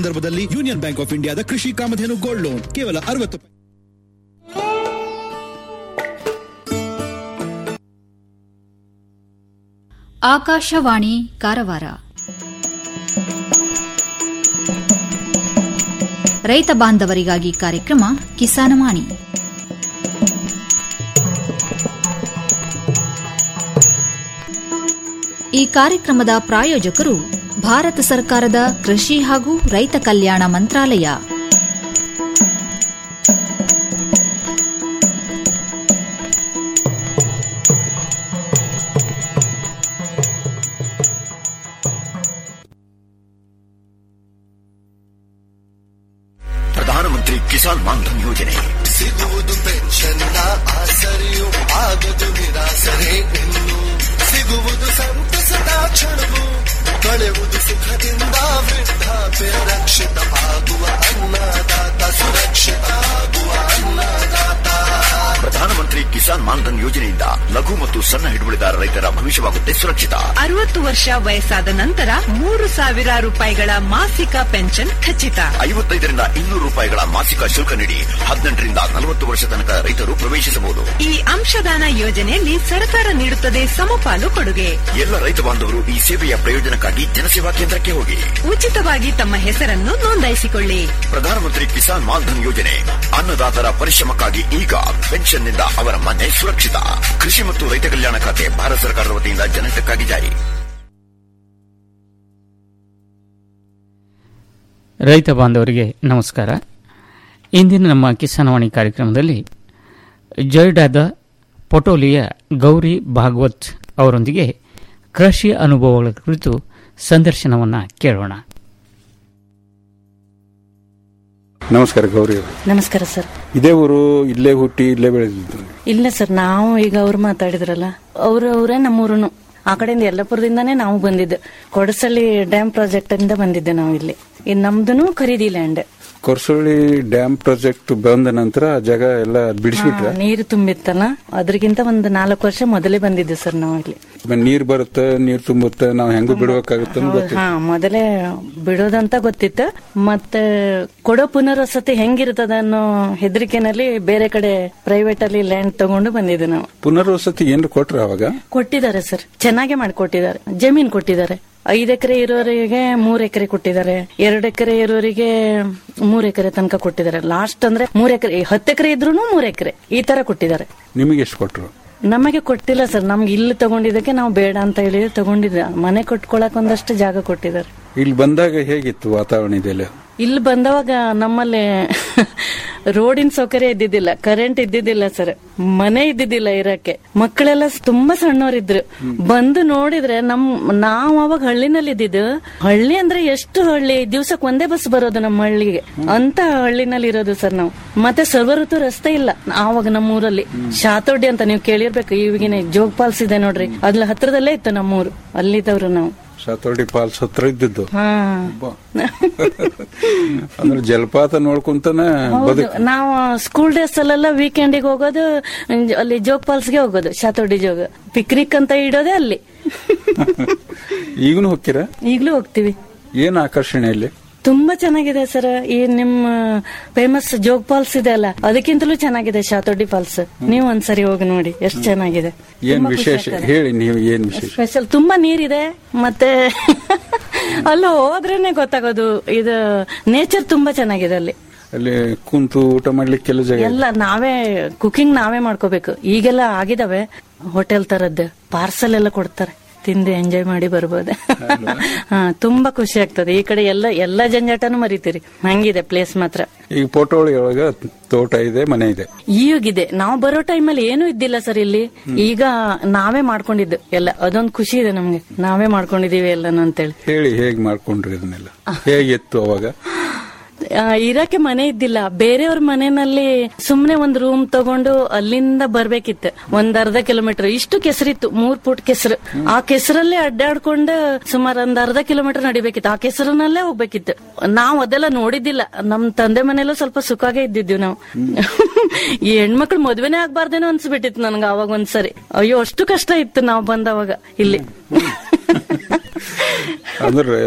ಸಂದರ್ಭದಲ್ಲಿ union bank of ಇಂಡಿಯಾದ ಕೃಷಿ ಕಾಮಧೇನು ಗೋಲ್ಡ್ ಲೋನ್ ಕೇವಲ ಅರವತ್ತು ಆಕಾಶವಾಣಿ ಕಾರವಾರ ರೈತ ಬಾಂಧವರಿಗಾಗಿ ಕಾರ್ಯಕ್ರಮ ಕಿಸಾನವಾಣಿ ಈ ಕಾರ್ಯಕ್ರಮದ ಪ್ರಾಯೋಜಕರು ಭಾರತ ಸರ್ಕಾರದ ಕೃಷಿ ಹಾಗೂ ರೈತ ಕಲ್ಯಾಣ ಮಂತ್ರಾಲಯ ಪ್ರಧಾನಮಂತ್ರಿ ಕಿಸಾನ್ ಮಾನ್ಧನ್ ಯೋಜನೆ ಸಿಗುವುದು ಪೆನ್ಷನ್ನ ಆಸರೆಯು ಆಗದು ನಿರಾಸರೆ ಇನ್ನು ಸಿಗುವುದು ಸಂತಸದ ಕ್ಷಣವು ಕಳೆವುದು ಸುಖದಿಂದ ವೃದ್ಧಾಪ್ಯ ರಕ್ಷಿತ ಆಗುವ ಅನ್ನದಾತ ಸುರಕ್ಷಿತ ಆಗುವ ಅನ್ನದಾತ ಪ್ರಧಾನಮಂತ್ರಿ ಕಿಸಾನ್ ಮಾನ್ಧನ್ ಯೋಜನೆಯಿಂದ ಲಘು ಮತ್ತು ಸಣ್ಣ ಹಿಡುವಳಿದಾರ ರೈತರ ಭವಿಷ್ಯವಾಗುತ್ತೆ ಸುರಕ್ಷಿತ ಅರವತ್ತು ವರ್ಷ ವಯಸ್ಸಾದ ನಂತರ ಮೂರು ಸಾವಿರ ರೂಪಾಯಿಗಳ ಮಾಸಿಕ ಪೆನ್ಷನ್ ಖಚಿತ ಐವತ್ತೈದರಿಂದ ಇನ್ನೂರು ರೂಪಾಯಿಗಳ ಮಾಸಿಕ ಶುಲ್ಕ ನೀಡಿ ಹದಿನೆಂಟರಿಂದ ನಲವತ್ತು ವರ್ಷ ತನಕ ರೈತರು ಪ್ರವೇಶಿಸಬಹುದು ಈ ಅಂಶದಾನ ಯೋಜನೆಯಲ್ಲಿ ಸರ್ಕಾರ ನೀಡುತ್ತದೆ ಸಮಪಾಲು ಕೊಡುಗೆ ಎಲ್ಲ ರೈತ ಬಾಂಧವರು ಈ ಸೇವೆಯ ಪ್ರಯೋಜನಕ್ಕಾಗಿ ಜನಸೇವಾ ಕೇಂದ್ರಕ್ಕೆ ಹೋಗಿ ಉಚಿತವಾಗಿ ತಮ್ಮ ಹೆಸರನ್ನು ನೋಂದಾಯಿಸಿಕೊಳ್ಳಿ ಪ್ರಧಾನಮಂತ್ರಿ ಕಿಸಾನ್ ಮಾನ್ಧನ್ ಯೋಜನೆ ಅನ್ನದಾತರ ಪರಿಶ್ರಮಕ್ಕಾಗಿ ಈಗ ಪೆನ್ಷನ್ನಿಂದ ಅವರ ಮನೆ ಸುರಕ್ಷಿತ ಕೃಷಿ ಮತ್ತು ರೈತ ಕಲ್ಯಾಣ ಖಾತೆ ಭಾರತ ಸರ್ಕಾರದ ವತಿಯಿಂದ ಜನಹಿತಕ್ಕಾಗಿ ಜಾರಿ ರೈತ ಬಾಂಧವರಿಗೆ ನಮಸ್ಕಾರ ಇಂದಿನ ನಮ್ಮ ಕಿಸಾನವಾಣಿ ಕಾರ್ಯಕ್ರಮದಲ್ಲಿ ಜೊಯ್ಡಾದ ಪೊಟೋಲಿಯ ಗೌರಿ ಭಾಗವತ್ ಅವರೊಂದಿಗೆ ಕೃಷಿ ಅನುಭವಗಳ ಕುರಿತು ಸಂದರ್ಶನವನ್ನು ಕೇಳೋಣ ನಮಸ್ಕಾರ ಗೌರಿ ಅವರು ನಮಸ್ಕಾರ ಸರ್ ಇದೇ ಊರು ಇಲ್ಲೇ ಹುಟ್ಟಿ ಇಲ್ಲೇ ಬೆಳೆದಿದ್ದು ಇಲ್ಲ ಸರ್ ನಾವು ಈಗ ಅವ್ರು ಮಾತಾಡಿದ್ರಲ್ಲ ಅವ್ರ ಅವರೇ ನಮ್ಮೂರುನು ಆ ಕಡೆಯಿಂದ ಯಲ್ಲಪುರದಿಂದಾನೇ ನಾವು ಬಂದಿದ್ದು ಕೊಡಸಳ್ಳಿ ಡ್ಯಾಮ್ ಪ್ರಾಜೆಕ್ಟ್ ಇಂದ ಬಂದಿದ್ದೆ ನಾವು ಇಲ್ಲಿ ಇದು ನಮ್ದುನು ಖರೀದಿ ಲ್ಯಾಂಡ್ ಕೊರಸಳ್ಳಿ ಡ್ಯಾಮ್ ಪ್ರಾಜೆಕ್ಟ್ ಬಂದ ನಂತರ ಆ ಜಾಗ ಎಲ್ಲ ಬಿಡಿಸ್ಬಿಟ್ರ ನೀರು ತುಂಬಿತ್ತಲ್ಲ ಅದ್ರಗಿಂತ ಒಂದು ನಾಲ್ಕು ವರ್ಷ ಮೊದಲೇ ಬಂದಿದ್ದೆ ಸರ್ ನಾವು ಇಲ್ಲಿ ನೀರ್ ಬರುತ್ತೆ ನೀರ್ ತುಂಬುತ್ತೆ ನಾವು ಹೆಂಗೂ ಬಿಡ್ಬೇಕಾಗುತ್ತೆ ಅಂತ ಗೊತ್ತಿಲ್ಲ ಹಾ ಮೊದಲೇ ಬಿಡೋದಂತ ಗೊತ್ತಿತ್ತು ಮತ್ತೆ ಕೊಡೋ ಪುನರ್ವಸತಿ ಹೆಂಗಿರ್ತದ ಅನ್ನೋ ಹೆದರಿಕೆನಲ್ಲಿ ಬೇರೆ ಕಡೆ ಪ್ರೈವೇಟ್ ಅಲ್ಲಿ ಲ್ಯಾಂಡ್ ತಗೊಂಡು ಬಂದಿದ್ದೆ ನಾವು ಪುನರ್ವಸತಿ ಏನ್ರ ಕೊಟ್ರ ಅವಾಗ ಕೊಟ್ಟಿದ್ದಾರೆ ಸರ್ ಚೆನ್ನಾಗೆ ಮಾಡಿಕೊಟ್ಟಿದ್ದಾರೆ ಜಮೀನ್ ಕೊಟ್ಟಿದ್ದಾರೆ ಐದ್ ಎಕರೆ ಇರೋರಿಗೆ ಮೂರ್ ಎಕರೆ ಕೊಟ್ಟಿದ್ದಾರೆ ಎರಡ್ ಎಕರೆ ಇರೋರಿಗೆ ಮೂರ್ ಎಕರೆ ತನಕ ಕೊಟ್ಟಿದ್ದಾರೆ ಲಾಸ್ಟ್ ಅಂದ್ರೆ ಮೂರ್ ಎಕರೆ ಹತ್ತು ಎಕರೆ ಇದ್ರು ಮೂರ್ ಎಕರೆ ಈ ತರ ಕೊಟ್ಟಿದ್ದಾರೆ ನಿಮಗೆ ಎಷ್ಟು ಕೊಟ್ರು ನಮಗೆ ಕೊಟ್ಟಿಲ್ಲ ಸರ್ ನಮ್ಗೆ ಇಲ್ಲಿ ತಗೊಂಡಿದ್ದಕ್ಕೆ ನಾವು ಬೇಡ ಅಂತ ಹೇಳಿ ತಗೊಂಡಿದ್ದ ಮನೆ ಕಟ್ಕೊಳಕ್ ಒಂದಷ್ಟು ಜಾಗ ಕೊಟ್ಟಿದ್ದಾರೆ ಇಲ್ಲಿ ಬಂದಾಗ ಹೇಗಿತ್ತು ವಾತಾವರಣ ಇದೆಲ್ಲ ಇಲ್ಲಿ ಬಂದವಾಗ ನಮ್ಮಲ್ಲಿ ರೋಡಿನ ಸೌಕರ್ಯ ಇದ್ದಿದ್ದಿಲ್ಲ ಕರೆಂಟ್ ಇದ್ದಿದ್ದಿಲ್ಲ ಸರ್ ಮನೆ ಇದ್ದಿದ್ದಿಲ್ಲ ಇರಕ್ಕೆ ಮಕ್ಕಳೆಲ್ಲ ತುಂಬಾ ಸಣ್ಣವರಿದ್ರು ಬಂದು ನೋಡಿದ್ರೆ ನಮ್ ನಾವ್ ಅವಾಗ ಹಳ್ಳಿನಲ್ಲಿ ಇದ್ದಿದ್ದು ಹಳ್ಳಿ ಅಂದ್ರೆ ಎಷ್ಟು ಹಳ್ಳಿ ದಿವ್ಸಕ್ಕೆ ಒಂದೇ ಬಸ್ ಬರೋದು ನಮ್ಮ ಹಳ್ಳಿಗೆ ಅಂತ ಹಳ್ಳಿನಲ್ಲಿ ಇರೋದು ಸರ್ ನಾವು ಮತ್ತೆ ಸರ್ವಋತು ರಸ್ತೆ ಇಲ್ಲ ಆವಾಗ ನಮ್ಮ ಊರಲ್ಲಿ ಶಾತೋಡಿ ಅಂತ ನೀವು ಕೇಳಿರ್ಬೇಕು ಈಗಿನ ಜೋಗ್ ಫಾಲ್ಸ್ ಇದೆ ನೋಡ್ರಿ ಅದ್ರ ಹತ್ರದಲ್ಲೇ ಇತ್ತು ನಮ್ಮೂರು ಅಲ್ಲಿದ್ದವ್ರು ನಾವು ಸಾತೋಡಿ ಫಾಲ್ಸ್ ಹತ್ರ ಇದ್ದಿದ್ದು ಹಾ ಅಂದ್ರೆ ಜಲಪಾತ ನೋಡ್ಕೊಂತಾನೆ ಹೌದು ಬದುಕು ನಾವು ಸ್ಕೂಲ್ ಡೇಸ್ ಅಲ್ಲೆಲ್ಲ ವೀಕೆಂಡಿಗೆ ಹೋಗೋದು ಅಲ್ಲಿ ಜೋಗ್ ಫಾಲ್ಸ್ಗೆ ಹೋಗೋದು ಶಾತೋಡಿ ಜೋಗ ಪಿಕ್ನಿಕ್ ಅಂತ ಇಡೋದೇ ಅಲ್ಲಿ ಈಗನು ಹೋಗ್ತೀರಾ ಈಗ್ಲೂ ಹೋಗ್ತೀವಿ ಏನ್ ಆಕರ್ಷಣೆ ಇಲ್ಲಿ ತುಂಬಾ ಚೆನ್ನಾಗಿದೆ ಸರ್ ಈ ನಿಮ್ಮ ಫೇಮಸ್ ಜೋಗ್ ಫಾಲ್ಸ್ ಇದೆ ಅಲ್ಲ ಅದಕ್ಕಿಂತಲೂ ಚೆನ್ನಾಗಿದೆ ಶಾತೋಡಿ ಫಾಲ್ಸ್ ನೀವು ಒಂದ್ಸರಿ ಹೋಗಿ ನೋಡಿ ಎಷ್ಟು ಚೆನ್ನಾಗಿದೆ ಏನ್ ವಿಶೇಷ ಹೇಳಿ ನೀವು ಏನ್ ವಿಶೇಷ ಸ್ಪೆಷಲ್ ತುಂಬಾ ನೀರಿದೆ ಮತ್ತೆ ಅಲ್ಲಿ ಹೋದ್ರೇನೆ ಗೊತ್ತಾಗೋದು ಇದು ನೇಚರ್ ತುಂಬಾ ಚೆನ್ನಾಗಿದೆ ಅಲ್ಲಿ ಅಲ್ಲಿ ಕುಂತು ಊಟ ಮಾಡ್ಲಿಕ್ಕೆಲ್ಲ ಜಾಗ ಇದೆ. ಎಲ್ಲ ನಾವೇ ಕುಕಿಂಗ್ ನಾವೇ ಮಾಡ್ಕೋಬೇಕು ಈಗೆಲ್ಲ ಆಗಿದಾವೆ ಹೋಟೆಲ್ ತರದ್ದು ಪಾರ್ಸಲ್ ಎಲ್ಲ ಕೊಡ್ತಾರೆ ತಿಂದು ಎಂಜಾಯ್ ಮಾಡಿ ಬರ್ಬೋದು ಹಾ ತುಂಬಾ ಖುಷಿ ಆಗ್ತದೆ ಈ ಕಡೆ ಎಲ್ಲ ಎಲ್ಲ ಜಂಜಾಟನು ಮರಿತೀರಿ ಹಂಗಿದೆ ಪ್ಲೇಸ್ ಮಾತ್ರ ಈಗ ಪೋಟೋಳಿ ಒಳಗ ತೋಟ ಇದೆ ಮನೆ ಇದೆ ಈಗಿದೆ ನಾವು ಬರೋ ಟೈಮಲ್ಲಿ ಏನೂ ಇದ್ದಿಲ್ಲ ಸರ್ ಇಲ್ಲಿ ಈಗ ನಾವೇ ಮಾಡ್ಕೊಂಡಿದ್ದು ಎಲ್ಲ ಅದೊಂದು ಖುಷಿ ಇದೆ ನಮ್ಗೆ ನಾವೇ ಮಾಡ್ಕೊಂಡಿದೀವಿ ಎಲ್ಲಾನು ಅಂತೇಳಿ ಹೇಳಿ ಹೇಗ್ ಮಾಡ್ಕೊಂಡ್ರಿ ಇದನ್ನೆಲ್ಲ ಹೇಗಿತ್ತು ಅವಾಗ ಆ, ಇರಕ್ಕೆ ಮನೆ ಇದ್ದಿಲ್ಲ ಬೇರೆಯವ್ರ ಮನೆಯಲ್ಲಿ ಸುಮ್ನೆ ಒಂದ್ ರೂಮ್ ತಗೊಂಡು ಅಲ್ಲಿಂದ ಬರ್ಬೇಕಿತ್ತು ಒಂದ್ ಅರ್ಧ ಕಿಲೋಮೀಟರ್ ಇಷ್ಟು ಕೆಸರಿತ್ತು ಮೂರ್ ಫುಟ್ ಕೆಸರು ಆ ಕೆಸರಲ್ಲೇ ಅಡ್ಡಾಡ್ಕೊಂಡು ಸುಮಾರು ಒಂದ್ ಅರ್ಧ ಕಿಲೋಮೀಟರ್ ನಡಿಬೇಕಿತ್ತು ಆ ಕೆಸರಿನಲ್ಲೇ ಹೋಗ್ಬೇಕಿತ್ತು ನಾವ್ ಅದೆಲ್ಲ ನೋಡಿದ್ದಿಲ್ಲ ನಮ್ ತಂದೆ ಮನೆಯಲ್ಲೂ ಸ್ವಲ್ಪ ಸುಖಾಗೆ ಇದ್ದಿದ್ವಿ ನಾವು ಈ ಹೆಣ್ಮಕ್ಳು ಮದ್ವೆನೇ ಆಗ್ಬಾರ್ದೇನೋ ಅನ್ಸ್ಬಿಟ್ಟಿತ್ತು ನನ್ಗೆ ಅವಾಗ ಒಂದ್ಸರಿ ಅಯ್ಯೋ ಅಷ್ಟು ಕಷ್ಟ ಇತ್ತು ನಾವ್ ಬಂದವಾಗ ಇಲ್ಲಿ ಅಂದ್ರೆ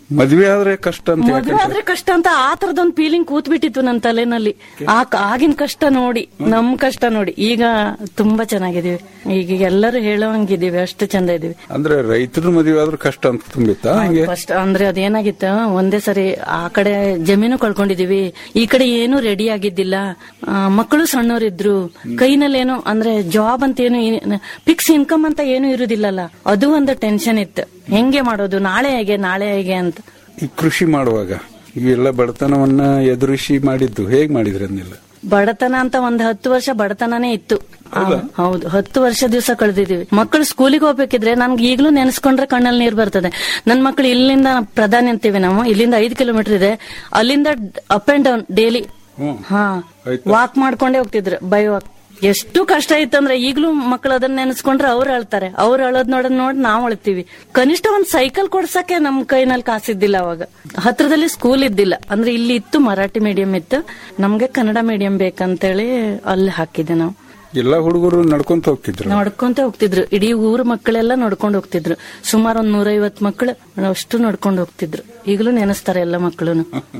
ಮದ್ವೆ ಆದ್ರೆ ಕಷ್ಟ ಅಂತ ಮದ್ವೆ ಯಾಕಂದ್ರೆ ಆದ್ರೆ ಕಷ್ಟ ಅಂತ ಆ ತರದೊಂದು ಫೀಲಿಂಗ್ ಕೂತ್ ಬಿಟ್ಟಿತ್ತು ನನ್ನ ತಲೆನಲ್ಲಿ ಆ ಆಗಿನ ಕಷ್ಟ ನೋಡಿ ನಮ್ ಕಷ್ಟ ನೋಡಿ ಈಗ ತುಂಬಾ ಚೆನ್ನಾಗಿದೀವಿ ಈಗ ಎಲ್ಲರೂ ಹೇಳೋ ಹಂಗಿದೀವಿ ಅಷ್ಟು ಚಂದ ಇದೀವಿ ಅಂದ್ರೆ ರೈತರ ಮದ್ವೆ ಆದ್ರೂ ಕಷ್ಟ ಅಂತ ತುಂಬಿತ್ತಾ ಹಂಗೆ ಫಸ್ಟ್ ಅಂದ್ರೆ ಅದೇನಾಗಿತ್ತ ಒಂದೇ ಸರಿ ಆ ಕಡೆ ಜಮೀನು ಕಳ್ಕೊಂಡಿದೀವಿ ಈ ಕಡೆ ಏನು ರೆಡಿ ಆಗಿದ್ದಿಲ್ಲ ಆ, ಮಕ್ಕಳು ಸಣ್ಣವರಿದ್ರು ಕೈನಲ್ಲೇನು ಅಂದ್ರೆ ಜಾಬ್ ಅಂತ ಏನು ಫಿಕ್ಸ್ ಇನ್ಕಮ್ ಅಂತ ಏನು ಇರುದಿಲ್ಲಲ್ಲ ಅದು ಒಂದು ಟೆನ್ಷನ್ ಇತ್ತು ಹೆಂಗೆ ಮಾಡೋದು ನಾಳೆ ಹೇಗೆ ನಾಳೆ ಹೇಗೆ ಅಂತ ಈ ಕೃಷಿ ಮಾಡುವಾಗ ಇವೆಲ್ಲ ಬಡತನವನ್ನ ಎದುರಿಸಿ ಮಾಡಿದ್ದು ಹೇಗ್ ಮಾಡಿದ್ರಿ ಅದನ್ನೆಲ್ಲ ಬಡತನ ಅಂತ ಒಂದ್ ಹತ್ತು ವರ್ಷ ಬಡತನನೇ ಇತ್ತು ಆ, ಹೌದು ಹತ್ತು ವರ್ಷ ದಿವಸ ಕಳೆದಿದೀವಿ ಮಕ್ಕಳು ಸ್ಕೂಲಿಗೆ ಹೋಗ್ಬೇಕಿದ್ರೆ ನನ್ಗೆ ಈಗಲೂ ನೆನೆಸ್ಕೊಂಡ್ರೆ ಕಣ್ಣಲ್ಲಿ ನೀರ್ ಬರ್ತದೆ ನನ್ ಮಕ್ಕಳು ಇಲ್ಲಿಂದ ಪ್ರಧಾನಿ ಅಂತೀವಿ ನಾವು ಇಲ್ಲಿಂದ ಐದು ಕಿಲೋಮೀಟರ್ ಇದೆ ಅಲ್ಲಿಂದ ಅಪ್ ಅಂಡ್ ಡೌನ್ ಡೈಲಿ ಹ್ಮ್. ಹಾ ಆಯ್ತು. ವಾಕ್ ಮಾಡ್ಕೊಂಡೇ ಹೋಗ್ತಿದ್ರು ಬೈ ವಾಕ್ ಎಷ್ಟು ಕಷ್ಟ ಇತ್ತಂದ್ರೆ ಈಗಲೂ ಮಕ್ಕಳು ಅದನ್ನ ನೆನೆಸ್ಕೊಂಡ್ರೆ ಅವ್ರು ಅಳ್ತಾರೆ ಅವ್ರು ಅಳೋದ್ ನೋಡೋದ್ ನೋಡಿ ನಾವ್ ಅಳ್ತೀವಿ ಕನಿಷ್ಠ ಒಂದ್ ಸೈಕಲ್ ಕೊಡ್ಸಕ್ಕೆ ನಮ್ ಕೈನಲ್ಲಿ ಕಾಸಿದ್ದಿಲ್ಲ ಅವಾಗ ಹತ್ರದಲ್ಲಿ ಸ್ಕೂಲ್ ಇದ್ದಿಲ್ಲ ಅಂದ್ರೆ ಇಲ್ಲಿ ಇತ್ತು ಮರಾಠಿ ಮೀಡಿಯಂ ಇತ್ತು ನಮ್ಗೆ ಕನ್ನಡ ಮೀಡಿಯಂ ಬೇಕಂತೇಳಿ ಅಲ್ಲಿ ಹಾಕಿದ್ದೆ ನಾವು ಎಲ್ಲಾ ಹುಡುಗರು ನಡ್ಕೊಂತ ಹೋಗ್ತಿದ್ರು ನೋಡ್ಕೊಂತ ಹೋಗ್ತಿದ್ರು ಇಡೀ ಊರ್ ಮಕ್ಕಳೆಲ್ಲ ನೋಡ್ಕೊಂಡು ಹೋಗ್ತಿದ್ರು ಸುಮಾರು ಒಂದ್ ನೂರೈವತ್ ಮಕ್ಕಳು ಅಷ್ಟು ನೋಡ್ಕೊಂಡು ಹೋಗ್ತಿದ್ರು ಈಗಲೂ ನೆನೆಸ್ತಾರೆ ಎಲ್ಲ ಮಕ್ಕಳು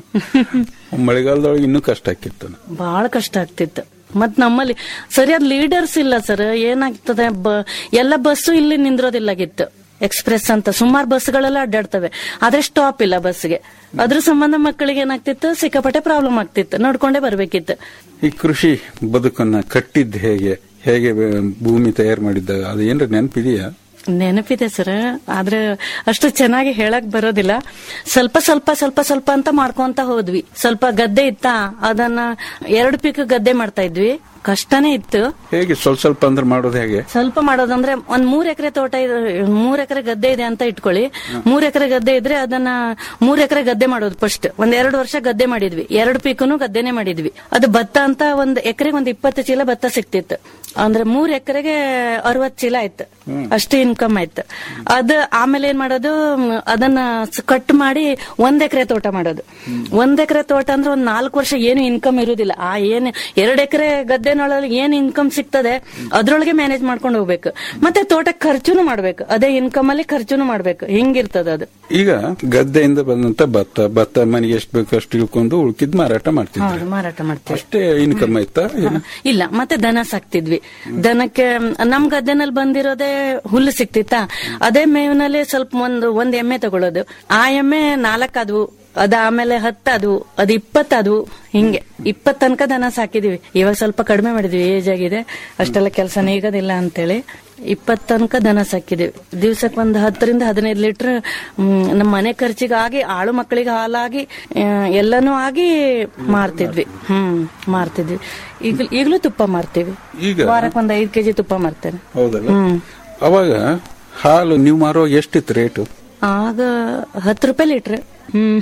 ಮಳೆಗಾಲದೊಳಗೆ ಇನ್ನೂ ಕಷ್ಟ ಆಕಿತ್ತು ಬಹಳ ಕಷ್ಟ ಆಗ್ತಿತ್ತು ಮತ್ ನಮ್ಮಲ್ಲಿ ಸರಿಯಾದ ಲೀಡರ್ಸ್ ಇಲ್ಲ ಸರ್ ಏನಾಗ್ತದೆ ಬ- ಎಲ್ಲ ಬಸ್ಸು ಇಲ್ಲಿ ನಿಂದ್ರೋದಿಲ್ಲಾಗಿತ್ತು ಎಕ್ಸ್ಪ್ರೆಸ್ ಅಂತ ಸುಮಾರು ಬಸ್ಗಳೆಲ್ಲ ಅಡ್ಡಾಡ್ತವೆ ಆದ್ರೆ ಸ್ಟಾಪ್ ಇಲ್ಲ ಬಸ್ಗೆ ಅದ್ರ ಸಂಬಂಧ ಮಕ್ಕಳಿಗೆ ಏನಾಗ್ತಿತ್ತು ಸಿಕ್ಕಾಪಟ್ಟೆ ಪ್ರಾಬ್ಲಮ್ ಆಗ್ತಿತ್ತು ನೋಡ್ಕೊಂಡೇ ಬರ್ಬೇಕಿತ್ತು ಈ ಕೃಷಿ ಬದುಕನ್ನ ಕಟ್ಟಿದ್ದು ಹೇಗೆ ಹೇಗೆ ಬೆ- ಭೂಮಿ ತಯಾರು ಮಾಡಿದ್ದ ಅದು ಏನ್ರ ನೆನಪಿದೆಯಾ ನೆನಪಿದೆ ಸರ್ ಆದ್ರೆ ಅಷ್ಟು ಚೆನ್ನಾಗಿ ಹೇಳಕ್ ಬರೋದಿಲ್ಲ ಸ್ವಲ್ಪ ಸ್ವಲ್ಪ ಸ್ವಲ್ಪ ಸ್ವಲ್ಪ ಅಂತ ಮಾಡ್ಕೊಂತ ಹೋದ್ವಿ ಸ್ವಲ್ಪ ಗದ್ದೆ ಇತ್ತಾ ಅದನ್ನ ಎರಡು ಪೀಕ್ ಗದ್ದೆ ಮಾಡ್ತಾ ಇದ್ವಿ ಕಷ್ಟನೇ ಇತ್ತು ಹೇಗೆ ಸ್ವಲ್ಪ ಸ್ವಲ್ಪ ಅಂದ್ರೆ ಮಾಡೋದು ಹೇಗೆ ಸ್ವಲ್ಪ ಮಾಡೋದಂದ್ರೆ ಒಂದ್ ಮೂರ್ ಎಕರೆ ತೋಟ ಇದೆ ಮೂರ್ ಎಕರೆ ಗದ್ದೆ ಇದೆ ಅಂತ ಇಟ್ಕೊಳ್ಳಿ ಮೂರ್ ಎಕರೆ ಗದ್ದೆ ಇದ್ರೆ ಅದನ್ನ ಮೂರ್ ಎಕರೆ ಗದ್ದೆ ಮಾಡೋದು ಫಸ್ಟ್ ಒಂದ್ ಎರಡು ವರ್ಷ ಗದ್ದೆ ಮಾಡಿದ್ವಿ ಎರಡು ಪೀಕನು ಗದ್ದೆನೆ ಮಾಡಿದ್ವಿ ಅದು ಭತ್ತ ಅಂತ ಒಂದ್ ಎಕರೆಗೆ ಒಂದ್ ಇಪ್ಪತ್ತು ಚೀಲ ಭತ್ತ ಸಿಕ್ತಿತ್ತು ಅಂದ್ರೆ ಮೂರ್ ಎಕರೆಗೆ ಅರವತ್ ಚೀಲ ಆಯ್ತು ಅಷ್ಟು ಇನ್ಕಮ್ ಆಯ್ತು ಅದ ಆಮೇಲೆ ಏನ್ ಮಾಡೋದು ಮ್, ಅದನ್ನ ಕಟ್ ಮಾಡಿ ಒಂದ್ ಎಕರೆ ತೋಟ ಮಾಡೋದು ಒಂದ್ ಎಕರೆ ತೋಟ ಅಂದ್ರೆ ಒಂದ್ ನಾಲ್ಕು ವರ್ಷ ಏನು ಇನ್ಕಮ್ ಇರುದಿಲ್ಲ ಆ ಏನ್ ಎರಡ್ ಎಕರೆ ಗದ್ದೆನೊಳಗೆ ಏನ್ ಇನ್ಕಮ್ ಸಿಗ್ತದೆ ಅದ್ರೊಳಗೆ ಮ್ಯಾನೇಜ್ ಮಾಡ್ಕೊಂಡು ಹೋಗ್ಬೇಕು ಮತ್ತೆ ತೋಟ ಖರ್ಚುನು ಮಾಡ್ಬೇಕು ಅದೇ ಇನ್ಕಮ್ ಅಲ್ಲಿ ಖರ್ಚುನು ಮಾಡ್ಬೇಕು ಹಿಂಗಿರ್ತದ ಅದು ಈಗ ಗದ್ದೆಯಿಂದ ಬಂದಂತ ಭತ್ತ ಭತ್ತ ಮನೆಗೆ ಎಷ್ಟು ಬೇಕು ಅಷ್ಟು ಇಳ್ಕೊಂಡು ಉಳ್ಕಿದ್ ಮಾರಾಟ ಮಾಡ್ತಿದ್ರು ಹೌದು ಮಾರಾಟ ಮಾಡ್ತೀವಿ ಅಷ್ಟೇ ಇನ್ಕಮ್ ಆಯ್ತಾ ಏನು? ಇಲ್ಲ ಮತ್ತೆ ದನ ಸಾಕ್ತಿದ್ವಿ ದನಕ್ಕೆ ನಮ್ ಗದ್ದೆನಲ್ಲಿ ಬಂದಿರೋದೇ ಹುಲ್ಲು ಸಿಕ್ತಿತ್ತಾ ಅದೇ ಮೇವಿನಲ್ಲಿ ಸ್ವಲ್ಪ ಒಂದು ಒಂದ್ ಎಮ್ಮೆ ತಗೊಳ್ಳೋದು ಆ ಎಮ್ಮೆ ನಾಲ್ಕಾದ್ವು ಅದ ಆಮೇಲೆ ಹತ್ತದು ಅದು ಇಪ್ಪತ್ತದು ಹಿಂಗೆ ಇಪ್ಪತ್ ತನಕ ದನ ಸಾಕಿದೀವಿ ಇವಾಗ ಸ್ವಲ್ಪ ಕಡಿಮೆ ಮಾಡಿದ್ವಿ ಏಜ್ ಆಗಿದೆ ಅಷ್ಟೆಲ್ಲ ಕೆಲಸ ನೀಗೋದಿಲ್ಲ ಅಂತೇಳಿ ಇಪ್ಪತ್ ತನಕ ದನ ಸಾಕಿದೀವಿ ದಿವ್ಸಕ್ಕೆ ಒಂದು ಹತ್ತರಿಂದ ಹದಿನೈದು ಲೀಟರ್ ನಮ್ಮ ಮನೆ ಖರ್ಚಿಗಾಗಿ ಆಳು ಮಕ್ಕಳಿಗೆ ಹಾಲಾಗಿ ಆ, ಎಲ್ಲನೂ ಆಗಿ ಮಾರ್ತಿದ್ವಿ ಹ್ಮ್ ಮಾರ್ತಿದ್ವಿ ಈಗ ಈಗಲೂ ತುಪ್ಪ ಮಾರ್ತೀವಿ ಈಗ ವಾರಕ್ಕೆ ಒಂದ್ ಐದ್ ಕೆಜಿ ತುಪ್ಪ ಮಾರ್ತೇನೆ ಹೌದಲ್ಲ ಹ್ಮ್ ಅವಾಗ ಹಾಲು ನೀವು ಮಾರುವಾಗ ಎಷ್ಟಿತ್ತು ರೇಟು ಆಗ ಹತ್ತು ರೂಪಾಯಿ ಲೀಟ್ರ್ ಹ್ಮ್